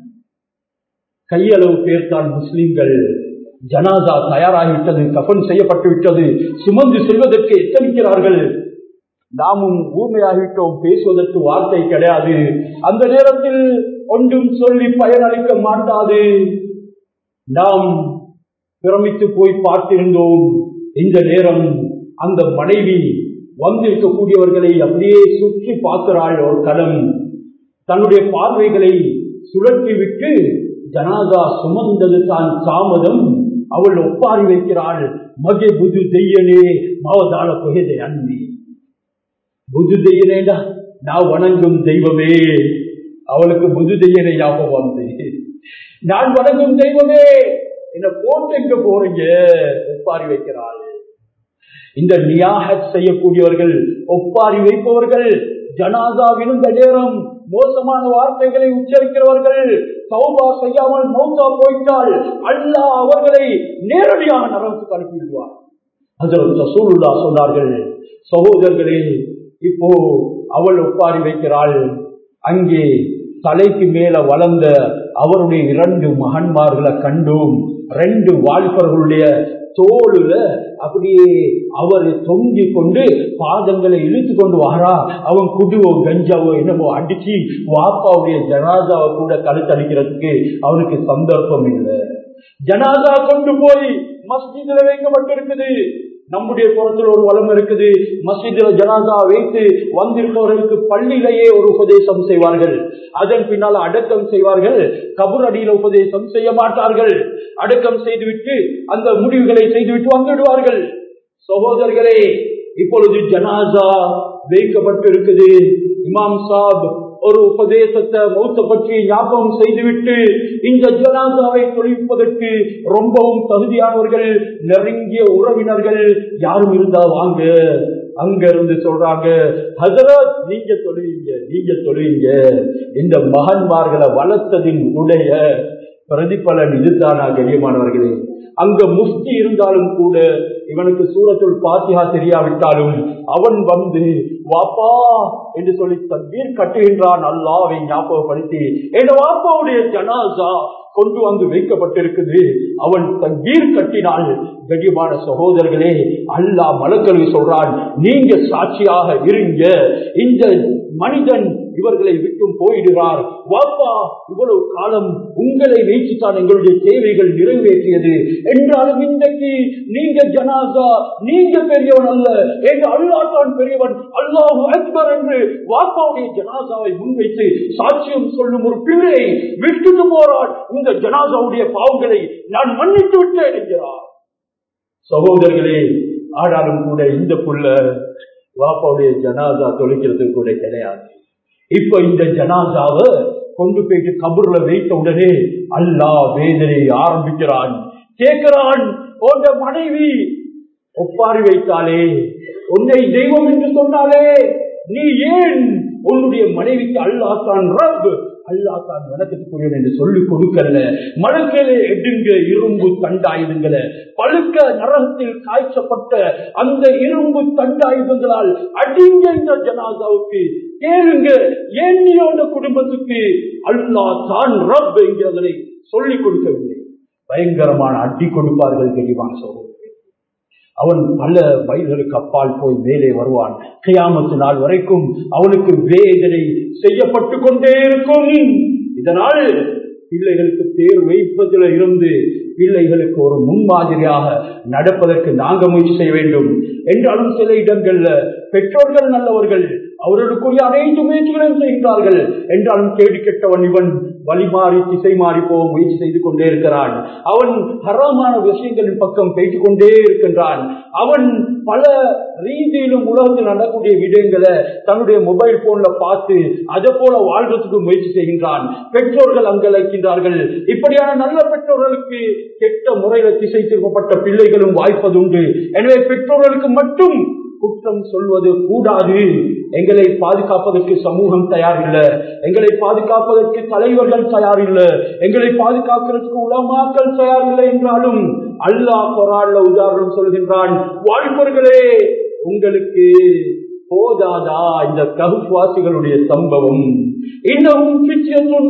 கையளவு பேர் தான் முஸ்லிம்கள் ஜனாதா தயாராகிவிட்டது கஃன் செய்யப்பட்டு விட்டது சுமந்து செல்வதற்கு எத்தனிக்கிறார்கள் நாமும் ஊமையாகிவிட்டோம் பேசுவதற்கு வார்த்தை கிடையாது அந்த நேரத்தில் ஒன்றும் சொல்லி பயனளிக்க மாட்டாது நாம் பிரமித்து போய் பார்த்திருந்தோம் இந்த நேரம் அந்த மனைவி வந்திருக்கக்கூடியவர்களை அப்படியே சுற்றி பார்க்கிறாள் ஒரு கலம் தன்னுடைய பார்வைகளை சுழற்றி விட்டு ஜனாதா சுமந்தது தான் தாமதம் அவள் ஒப்பாரி வைக்கிறாள் மகே புது தெய்யனே மாவதால புகதை அன்பி புது தெய்யனேடா நான் வணங்கும் தெய்வமே அவளுக்கு புது தெய்யனை ஞாபகம் வந்து நான் வணங்கும் தெய்வமே என்ன போட்டு எங்க போறீங்க ஒப்பாரி வைக்கிறாள் இந்த நியாகத் செய்யக்கூடியவர்கள் ஒப்பாரி வைப்பவர்கள் ஜனாதா விழுந்த நேரம் மோசமான வார்த்தைகளை உச்சரிக்கிறவர்கள் சௌபா செய்யாமல் மௌத்தா போயிட்டால் அல்லாஹ் அவர்களை நேரடியாக நரகத்துக்கு அனுப்பிவிடுவார் அதில் சூழ்நிலா சொன்னார்கள் சகோதரர்களே இப்போ அவள் ஒப்பாரி வைக்கிறாள் அங்கே தலைக்கு மேல வளர்ந்த அவருடைய இரண்டு மகன்மார்களை கண்டும் ரெண்டு வாலிபர்களுடைய தோளுல அப்படியே அவர் தொங்கி கொண்டு பாதங்களை இழுத்து கொண்டு வாரா அவன் குடுவோ கஞ்சாவோ என்னமோ அடிச்சு வாப்பாவுடைய ஜனாதாவை கூட கழுத்தடிக்கிறதுக்கு அவனுக்கு சந்தர்ப்பம் இல்லை ஜனாதா கொண்டு போய் மஸ்ஜிதில் வைக்கப்பட்டிருக்குது நம்முடைய புறத்தில் ஒரு வளம் இருக்குது மசிதில ஜனாதா வைத்து வந்திருப்பவர்களுக்கு பள்ளியிலேயே ஒரு உபதேசம் செய்வார்கள் அதன் பின்னால் அடக்கம் செய்வார்கள் கபூர் அடியில உபதேசம் செய்ய மாட்டார்கள் அடக்கம் செய்துவிட்டு அந்த முடிவுகளை செய்துவிட்டு வந்துவிடுவார்கள் சகோதரர்களே இப்பொழுது ஜனாசா வைக்கப்பட்டு இருக்குது இமாம் சாப் ஒரு உபதேசத்தை மௌத்த பற்றி ஞாபகம் செய்துவிட்டு இந்த ஜனாதாவை தொழிப்பதற்கு ரொம்பவும் தகுதியானவர்கள் நெருங்கிய உறவினர்கள் யாரும் இருந்தா வாங்க அங்க இருந்து சொல்றாங்க ஹசரத் நீங்க தொழுவீங்க நீங்க தொழுவீங்க இந்த மகன்மார்களை வளர்த்ததின் உடைய பிரதிபலன் இதுதானா கண்ணியமானவர்களே அங்க முஃப்தி இருந்தாலும் கூட இவனுக்கு சூரத்துள் பாத்தியா தெரியாவிட்டாலும் அவன் வந்து வாப்பா என்று சொல்லி தண்ணீர் கட்டுகின்றான் அல்லாவை ஞாபகப்படுத்தி என் வாப்பாவுடைய ஜனாசா கொண்டு வந்து வைக்கப்பட்டிருக்குது அவன் தண்ணீர் கட்டினால் கடியமான சகோதரர்களே அல்லாஹ் மலக்கல்வி சொல்றான் நீங்க சாட்சியாக இருங்க இந்த மனிதன் இவர்களை விட்டும் போயிடுகிறார் வாப்பா இவ்வளவு காலம் உங்களை வைத்துத்தான் எங்களுடைய தேவைகள் நிறைவேற்றியது என்றாலும் இன்றைக்கு நீங்க ஜனாசா நீங்க பெரியவன் அல்ல எங்க அல்லா தான் பெரியவன் அல்லாஹு அக்பர் என்று வாப்பாவுடைய ஜனாசாவை முன்வைத்து சாட்சியம் சொல்லும் ஒரு பிள்ளை விட்டுட்டு போறான் இந்த ஜனாசாவுடைய பாவங்களை நான் மன்னித்து விட்டேன் என்கிறார் சகோதரர்களே ஆனாலும் கூட இந்த புள்ள வாப்பாவுடைய ஜனாசா தொலைக்கிறது கூட கிடையாது இப்ப இந்த ஜனாசாவை கொண்டு போயிட்டு கபூர்ல வைத்த உடனே அல்லா வேதனை ஆரம்பிக்கிறான் கேட்கிறான் உங்க மனைவி ஒப்பாரி வைத்தாலே உன்னை தெய்வம் என்று சொன்னாலே நீ ஏன் உன்னுடைய மனைவிக்கு அல்லா தான் ரப் அல்லா தான் வணக்கத்துக்குரியவன் என்று சொல்லிக் கொடுக்கல மலக்களே எடுங்க இரும்பு தண்டாயுதங்களை பழுக்க நரகத்தில் காய்ச்சப்பட்ட அந்த இரும்பு தண்டாயுதங்களால் அடிங்க இந்த ஜனாதாவுக்கு கேளுங்க ஏன்னியோட குடும்பத்துக்கு அல்லா தான் ரப் என்கிறதை சொல்லிக் கொடுக்கவில்லை பயங்கரமான அடி கொடுப்பார்கள் தெளிவான சோதனை அவன் பல மைல்களுக்கு அப்பால் போய் மேலே வருவான் கியாமத்து நாள் வரைக்கும் அவனுக்கு வேதனை செய்யப்பட்டு கொண்டே இருக்கும் இதனால் பிள்ளைகளுக்கு தேர் வைப்பதில் இருந்து பிள்ளைகளுக்கு ஒரு முன்மாதிரியாக நடப்பதற்கு நாங்க முயற்சி செய்ய வேண்டும் என்றாலும் சில இடங்கள்ல பெற்றோர்கள் நல்லவர்கள் அவர்களுக்குரிய அனைத்து முயற்சிகளையும் செய்கிறார்கள் என்றாலும் கேடு கெட்டவன் இவன் வழி மாறி திசை மாறி போக முயற்சி செய்து கொண்டே இருக்கிறான் அவன் ஹராமான விஷயங்களின் பக்கம் பேசிக் கொண்டே இருக்கின்றான் அவன் பல ரீதியிலும் உலகத்தில் நடக்கூடிய விடயங்களை தன்னுடைய மொபைல் போன்ல பார்த்து அதை போல வாழ்றதுக்கு முயற்சி செய்கின்றான் பெற்றோர்கள் அங்கலைக்கின்றார்கள் இப்படியான நல்ல பெற்றோர்களுக்கு கெட்ட முறையில திசை திருப்பப்பட்ட பிள்ளைகளும் வாய்ப்பதுண்டு எனவே பெற்றோர்களுக்கு மட்டும் குற்றம் சொல்வது கூடாது எங்களை பாதுகாப்பதற்கு சமூகம் தயார் இல்ல எங்களை பாதுகாப்பதற்கு தலைவர்கள் தயார் இல்ல எங்களை பாதுகாக்கிறதுக்கு உலமாக்கள் தயார் இல்லை என்றாலும் அல்லாஹ் குரான்ல உதாரணம் சொல்கின்றான் வாழ்வர்களே உங்களுக்கு போதாதா இந்த ககுவாசிகளுடைய சம்பவம் இன்னமும் பிச்சத்தும்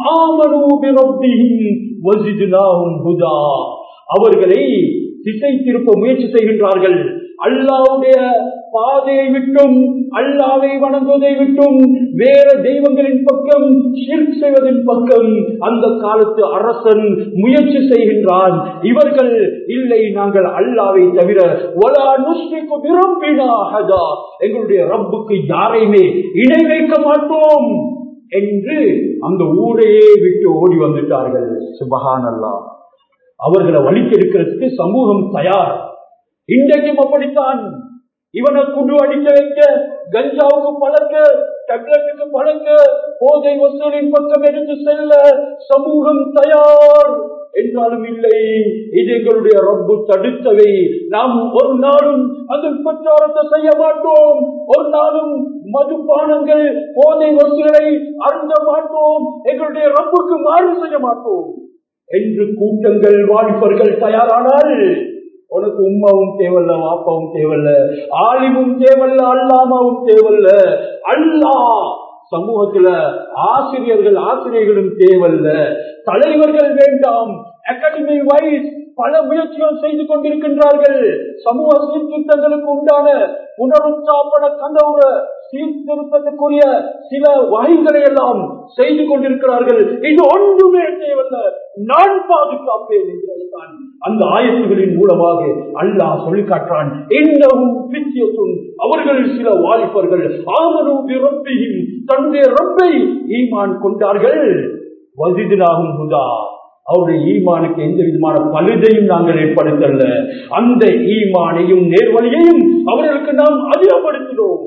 அவர்களை திசை திருப்ப முயற்சி செய்கின்றார்கள் அல்லாவுடைய பாதையை விட்டும் அல்லாவை வணங்குவதை விட்டும் வேற தெய்வங்களின் பக்கம் ஷிர்க் செய்வதன் பக்கம் அந்த காலத்து அரசன் முயற்சி செய்கின்றான் இவர்கள் இல்லை நாங்கள் அல்லாவை தவிர ஒலா நுஷ்டிக்கு விரும்பினாகதா எங்களுடைய ரப்புக்கு யாரையுமே இணை வைக்க மாட்டோம் என்று அந்த ஊரையே விட்டு ஓடி வந்துட்டார்கள் சுபகான் அல்லா அவர்களை வலிக்கெடுக்கிறதுக்கு சமூகம் தயார் இன்றைக்கும் அப்படித்தான் இவனை குண்டு அடிக்க வைக்க கஞ்சாவுக்கு பழக்க டக்லட்டுக்கு பழக்க போதை வசூலின் பக்கம் எடுத்து செல்ல சமூகம் தயார் என்றாலும் இல்லை இது எங்களுடைய ரப்பு தடுத்தவை நாம் ஒரு நாளும் அதில் பிரச்சாரத்தை செய்ய மாட்டோம் ஒரு நாளும் மதுபானங்கள் போதை வசூலை அருந்த மாட்டோம் எங்களுடைய ரப்புக்கு மாறு செய்ய மாட்டோம் என்று கூட்டங்கள் வாலிபர்கள் தயாரானால் உனக்கு உமாவும் தேவல்ல வாப்பாவும் தேவல்ல ஆலிமும் தேவல்ல அல்லாமாவும் தேவல்ல அல்லா சமூகத்துல ஆசிரியர்கள் ஆசிரியர்களும் தேவல்ல தலைவர்கள் வேண்டாம் அகாடமி வைஸ் பல முயற்சிகள் செய்து கொண்டிருக்கின்றார்கள் சமூக சீர்திருத்தங்களுக்கு உண்டான புனருத்தாபன கந்தவுற சீர்திருத்தத்துக்குரிய சில வகைகளை எல்லாம் செய்து கொண்டிருக்கிறார்கள் இது ஒன்றுமே தேவல்ல நான் பாதுகாப்பேன் என்கிறதுதான் அந்த ஆயத்துகளின் மூலமாக அல்லாஹ் சொல்லி காட்டுறான் என்னவும் பித்தியத்தும் அவர்கள் சில வாலிபர்கள் ஆமரூபி ரப்பியும் தன்னுடைய ரப்பை ஈமான் கொண்டார்கள் வதிதினாகும் புதா அவருடைய ஈமானுக்கு எந்த விதமான பழுதையும் நாங்கள் ஏற்படுத்தல அந்த ஈமானையும் நேர்வழியையும் அவர்களுக்கு நாம் அதிகப்படுத்தினோம்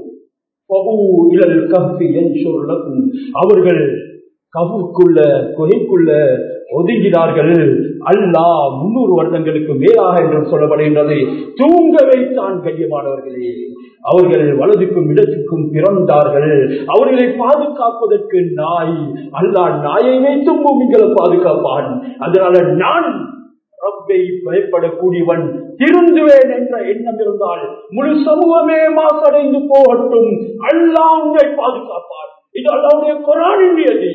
அவர்கள் கவுக்குள்ள குகைக்குள்ள ஒதுங்கினார்கள் அல்லாஹ் முன்னூறு வருடங்களுக்கு மேலாக என்றும் சொல்லப்படுகின்றது தூங்க வைத்தான் கண்ணியமானவர்களே அவர்கள் வலதுக்கும் இடத்துக்கும் பிறந்தார்கள் அவர்களை பாதுகாப்பதற்கு நாய் அல்லாஹ் நாயை வைத்தும் பூமிகளை பாதுகாப்பான் அதனால நான் ரப்பை பயப்படக்கூடியவன் திருந்துவேன் என்ற எண்ணம் இருந்தால் முழு சமூகமே மாசடைந்து போகட்டும் அல்லாஹ் உங்களை பாதுகாப்பான் இது அல்லாவுடைய குரானின் நியதி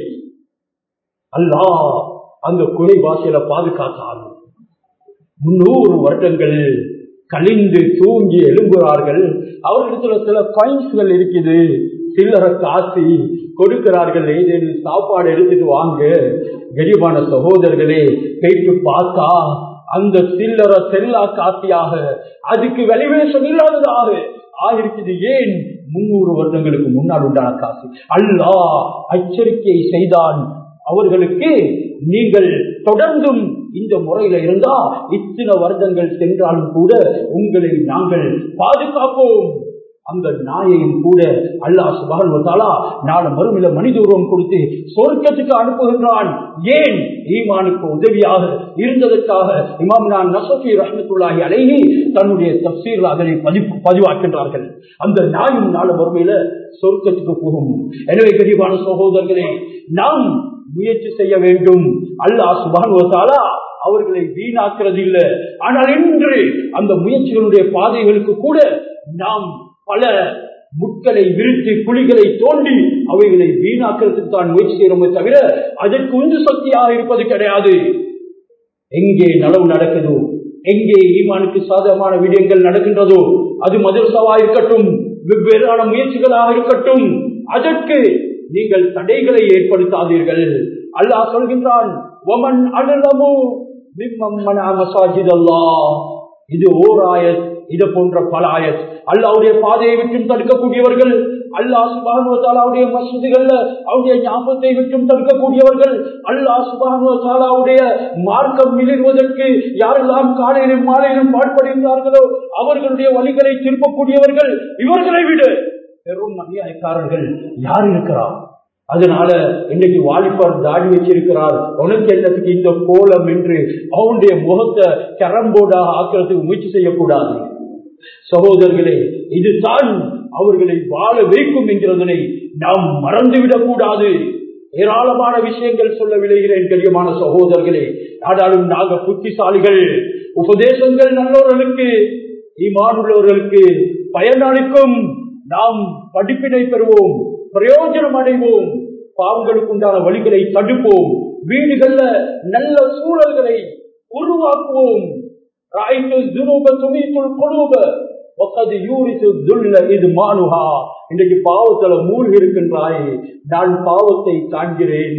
அல்லாஹ் அந்த குறைவாசியில பாதுகாத்தான் முன்னூறு வருடங்கள் கழிந்து தூங்கி எழும்புகிறார்கள் அவர்களிடத்துல சில காயின்ஸ்கள் இருக்குது சில்லறை காசி கொடுக்கிறார்கள் ஏதேனும் சாப்பாடு எடுத்துட்டு வாங்க கரிபான சகோதரர்களே போயிட்டு பார்த்தா அந்த சில்லற செல்லா காத்தியாக அதுக்கு வெளிவேஷம் இல்லாததாக ஆயிருக்குது ஏன் முன்னூறு வருடங்களுக்கு முன்னால் உண்டான காசு அல்லாஹ் எச்சரிக்கை செய்தான் அவர்களுக்கு நீங்கள் தொடர்ந்தும் இந்த முறையில இருந்தா இத்தனை வருடங்கள் சென்றாலும் கூட உங்களை நாங்கள் பாதுகாப்போம் அந்த நாயையும் கூட அல்லாஹ் சுபானுவத்தாலா நாலு மறுமையில மனித உருவம் கொடுத்து சொர்க்கத்துக்கு அனுப்புகின்றான் ஏன் ஈமானுக்கு உதவியாக இருந்ததற்காக இமாம் நான் நசோஃபி ரஹமத்துல்லாஹி அழகி தன்னுடைய தப்சீர்கள் அதனை பதிப்பு பதிவாக்கின்றார்கள் அந்த நாயும் நாலு மறுமையில சொர்க்கத்துக்கு போகும் எனவே கரிவான சகோதரர்களே நாம் முயற்சி செய்ய வேண்டும் அல்லாஹ் சுபானுவத்தாலா அவர்களை வீணாக்குறது இல்லை ஆனால் இன்று அந்த முயற்சிகளுடைய பாதைகளுக்கு கூட நாம் பல முட்களை விரித்து குழிகளை தோண்டி அவைகளை வீணாக்கிறதுக்கு தான் முயற்சி செய்யறோமே தவிர அதற்கு உந்து சக்தியாக இருப்பது கிடையாது எங்கே நலவு நடக்குதோ எங்கே ஈமானுக்கு சாதகமான விடயங்கள் நடக்கின்றதோ அது மதரசாவா இருக்கட்டும் வெவ்வேறான முயற்சிகளாக இருக்கட்டும் அதற்கு நீங்கள் தடைகளை ஏற்படுத்தாதீர்கள் அல்லாஹ் சொல்கின்றான் ஒமன் அழுலமோ இது ஓர் ஆயத் இது போன்ற பல ஆயத் அல்லாவுடைய பாதையை விட்டும் தடுக்கக்கூடியவர்கள் அல்லாஹ் சுபானுவத்தாலாவுடைய மசூதிகள்ல அவருடைய ஞாபகத்தை விட்டும் தடுக்கக்கூடியவர்கள் அல்லாஹ் சுபானுவத்தாலாவுடைய மார்க்கம் மிளிர்வதற்கு யாரெல்லாம் காலையிலும் மாலையிலும் பாடுபடுகிறார்களோ அவர்களுடைய வழிகளை திருப்பக்கூடியவர்கள் இவர்களை விட பெரும் அநியாயக்காரர்கள் யார் இருக்கிறார் அதனால இன்னைக்கு வாலிபர் தாடி வச்சிருக்கிறார் உனக்கு என்னத்துக்கு இந்த கோலம் என்று அவனுடைய முகத்தை கரம்போடாக ஆக்கிறதுக்கு முயற்சி செய்யக்கூடாது சகோதரர்களே இதுதான் அவர்களை வாழ வைக்கும் என்கிறதனை நாம் மறந்துவிடக் கூடாது ஏராளமான விஷயங்கள் சொல்ல விளைகிறேன் கரியமான சகோதரர்களே ஆனாலும் நாங்க புத்திசாலிகள் உபதேசங்கள் நல்லவர்களுக்கு ஈமானுள்ளவர்களுக்கு பயனளிக்கும் நாம் படிப்பினை பெறுவோம் பிரயோஜனம் அடைவோம் பாவங்களுக்கு உண்டான வழிகளை தடுப்போம் வீடுகள்ல நல்ல சூழல்களை உருவாக்குவோம் இன்றைக்கு பாவத்துல மூழ்கி இருக்கின்றாய் நான் பாவத்தை காண்கிறேன்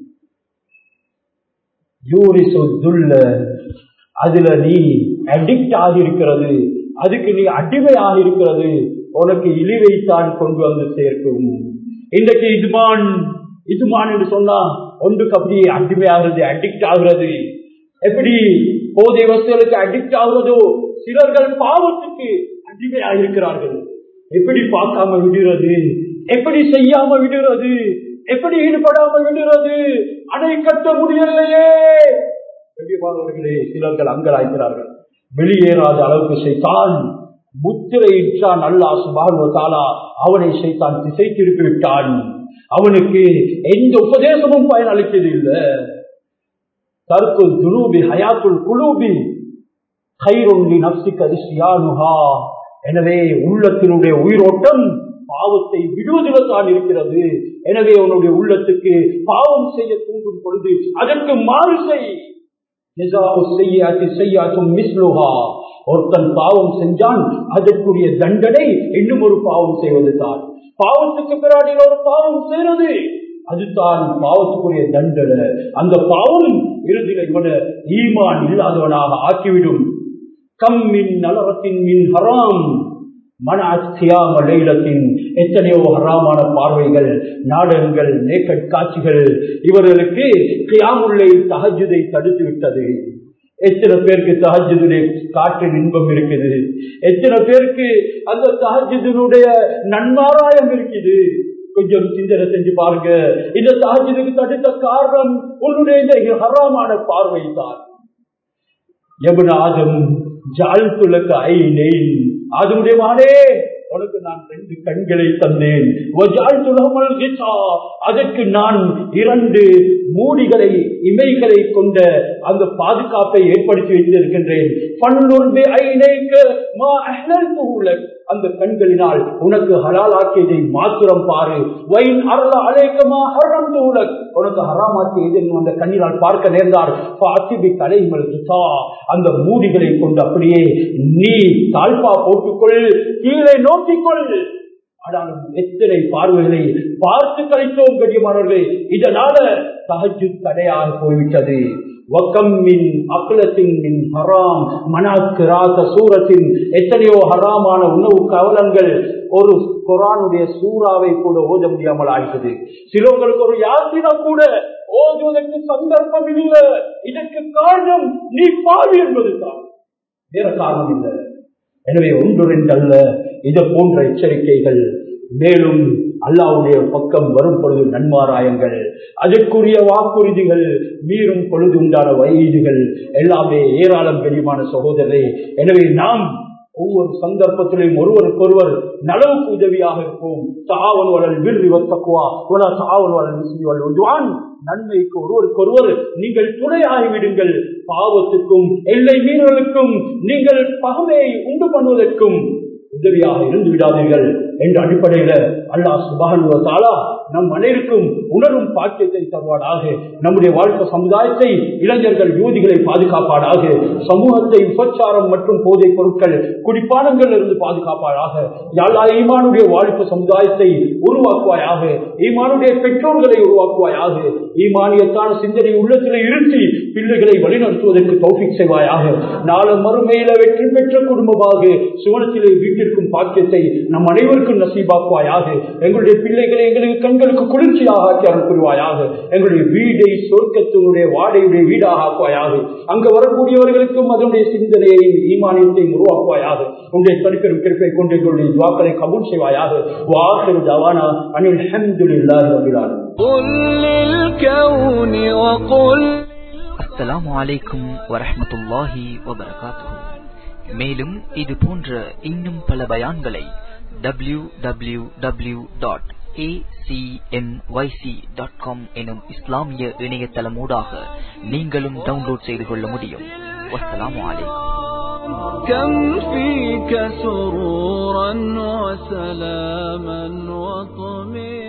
அதுல நீ அடிக்ட் ஆகியிருக்கிறது அதுக்கு நீ அடிமையாக இருக்கிறது உனக்கு இழிவைத்தான் கொண்டு வந்து சேர்க்கும் இன்றைக்கு இதுமான் இதுமான் என்று சொன்னா ஒன்றுக்கு அப்படியே அடிமையாகிறது அடிக்ட் ஆகிறது எப்படி போதை வசதிகளுக்கு அடிக்ட் ஆகுறதோ சிலர்கள் பாவத்துக்கு அடிமையாக இருக்கிறார்கள் எப்படி பார்க்காம விடுறது எப்படி செய்யாம விடுறது எப்படி ஈடுபடாம விடுறது அணை கட்ட முடியலையே கண்டிப்பானவர்களே சிலர்கள் அங்கலாய்க்கிறார்கள் வெளியேறாத அளவுக்கு செய்தான் முத்திரையிட்டான் அல்லா சுபானுவத்தாலா அவனை செய்தான் திசை திருப்பி விட்டான் அவனுக்கு எந்த உபதேசமும் பயனளிக்கிறது இல்லை தற்குள் துருபி ஹயாத்துல் குலூபி கைரொல்லி நப்சி கரிசியானுகா எனவே உள்ளத்தினுடைய உயிரோட்டம் பாவத்தை விடுவதில் தான் இருக்கிறது எனவே உன்னுடைய உள்ளத்துக்கு பாவம் செய்ய தூண்டும் பொழுது அதற்கு மாறு செய் ஒருத்தன் பாவம் செஞ்சான் அதற்குரிய தண்டனை இன்னும் ஒரு பாவம் செய்வது தான் பாவத்துக்கு பிறாடி ஒரு பாவம் செய்வது அதுதான் பாவத்துக்குரிய தண்டனை அந்த பாவம் இறுதியில் இவன ஈமான் இல்லாதவனாக ஆக்கிவிடும் கம்மின் நலவத்தின் மின் ஹராம் மன அத்தியாம லைலத்தின் எத்தனையோ ஹராமான பார்வைகள் நாடகங்கள் நேக்கட் காட்சிகள் இவர்களுக்கு கியாமுல்லை தகஜுதை தடுத்து விட்டது எத்தனை பேருக்கு தகஜுடைய காற்றின் இன்பம் இருக்குது எத்தனை பேருக்கு அந்த தகஜுடைய நன்மாராயம் இருக்குது கொஞ்சம் சிந்தனை செஞ்சு பாருங்க இந்த தகஜுக்கு தடுத்த காரணம் உன்னுடைய இந்த ஹராமான பார்வை தான் எவன் ஆதம் ஜால் துலக்க ஐநை அதனுடைய மகனே உனக்கு நான் ரெண்டு கண்களை தந்தேன் அதற்கு நான் இரண்டு மூடிகளை இமைகளை கொண்ட அந்த பாதுகாப்பை ஏற்படுத்தி வைத்திருக்கின்றேன் அந்த கண்களினால் உனக்கு ஹலாலாக்கியதை மாத்திரம் பாரு வைன் அரள அழைக்கமா ஹரம் உலக் உனக்கு ஹராமாக்கியதை அந்த கண்ணினால் பார்க்க நேர்ந்தார் தலைமல் அந்த மூடிகளை கொண்டு அப்படியே நீ தாழ்பா போட்டுக்கொள் கீழே நோக்கிக்கொள் ஆனாலும் எத்தனை பார்வைகளை பார்த்து கழித்தோம் கடியமானவர்களே இதனால தகஜு தடையாக போய்விட்டது எத்தனையோ ஹராமான உணவு கவலங்கள் ஒரு குரானுடைய சூறாவை கூட ஓத முடியாமல் ஆயிட்டது சிலவங்களுக்கு ஒரு யாத்திரா கூட ஓதுவதற்கு சந்தர்ப்பம் இல்லை இதற்கு காரணம் நீ பாவி என்பதுதான் வேற காரணம் இல்லை எனவே ஒன்று ரெண்டு அல்ல இது போன்ற எச்சரிக்கைகள் மேலும் அல்லாவுடைய பக்கம் வரும் பொழுது நன்மாராயங்கள் அதற்குரிய வாக்குறுதிகள் மீறும் பொழுது உண்டான வயதுகள் எல்லாமே ஏராளம் பெரியமான சகோதரரே எனவே நாம் ஒவ்வொரு சந்தர்ப்பத்திலையும் ஒருவருக்கொருவர் நலவுக்கு உதவியாக இருப்போம் சாவன் வளல் விருதி வத்தக்குவா உலா சாவன் வளல் விசுவல் உதுவான் நன்மைக்கு ஒருவருக்கொருவர் நீங்கள் துணையாகிவிடுங்கள் பாவத்துக்கும் எல்லை மீறலுக்கும் நீங்கள் பகமையை உண்டு பண்ணுவதற்கும் உதவியாக இருந்து விடாதீர்கள் என்ற அடிப்படையில அல்லாஹ் சுபானுவத்தாலா நம் அனைவருக்கும் உணரும் பாக்கியத்தை தருவாடாக நம்முடைய வாழ்க்கை சமுதாயத்தை இளைஞர்கள் யூதிகளை பாதுகாப்பாடாக சமூகத்தை உபச்சாரம் மற்றும் போதைப் பொருட்கள் குடிப்பானங்கள் இருந்து பாதுகாப்பாடாக யாழா ஈமானுடைய வாழ்க்கை சமுதாயத்தை உருவாக்குவாயாக ஈமானுடைய பெற்றோர்களை உருவாக்குவாயாக ஈமானியத்தான சிந்தனை உள்ளத்தில் இருத்தி பிள்ளைகளை வழிநடத்துவதற்கு தௌஃபிக் செய்வாயாக நாளை மறுமையில வெற்றி பெற்ற குடும்பமாக சுவனத்திலே வீட்டிற்கும் பாக்கியத்தை நம் அனைவருக்கும் நசீபாக்குவாயாக எங்களுடைய பிள்ளைகளை எங்களுக்கு கண்களுக்கு குளிர்ச்சியாக ஆக்கி அருள் புரிவாயாக எங்களுடைய வீடை சொர்க்கத்தினுடைய வாடையுடைய வீடாக ஆக்குவாயாக அங்கு வரக்கூடியவர்களுக்கும் அதனுடைய சிந்தனையையும் ஈமானியத்தையும் உருவாக்குவாயாக உன்னுடைய தடுப்பெரும் கிருப்பை கொண்டு எங்களுடைய துவாக்களை கபூல் செய்வாயாக வாசல் தவானா அனில் அஹமதுல்லாஹி ரபில் ஆலமீன் قل للكون وقل அஸ்ஸலாமு அலைக்கும் வரஹ்மத்துல்லாஹி வபரகாத்துஹு மேலும் இது போன்ற இன்னும் பல பயான்களை W W W dot dot com எனும் இஸ்லாமிய இணையதளமூடாக நீங்களும் டவுன்லோட் செய்து கொள்ள முடியும் வஸ்ஸலாமு அலைக்கும் كم فيك سرورا وسلاما وطمئنا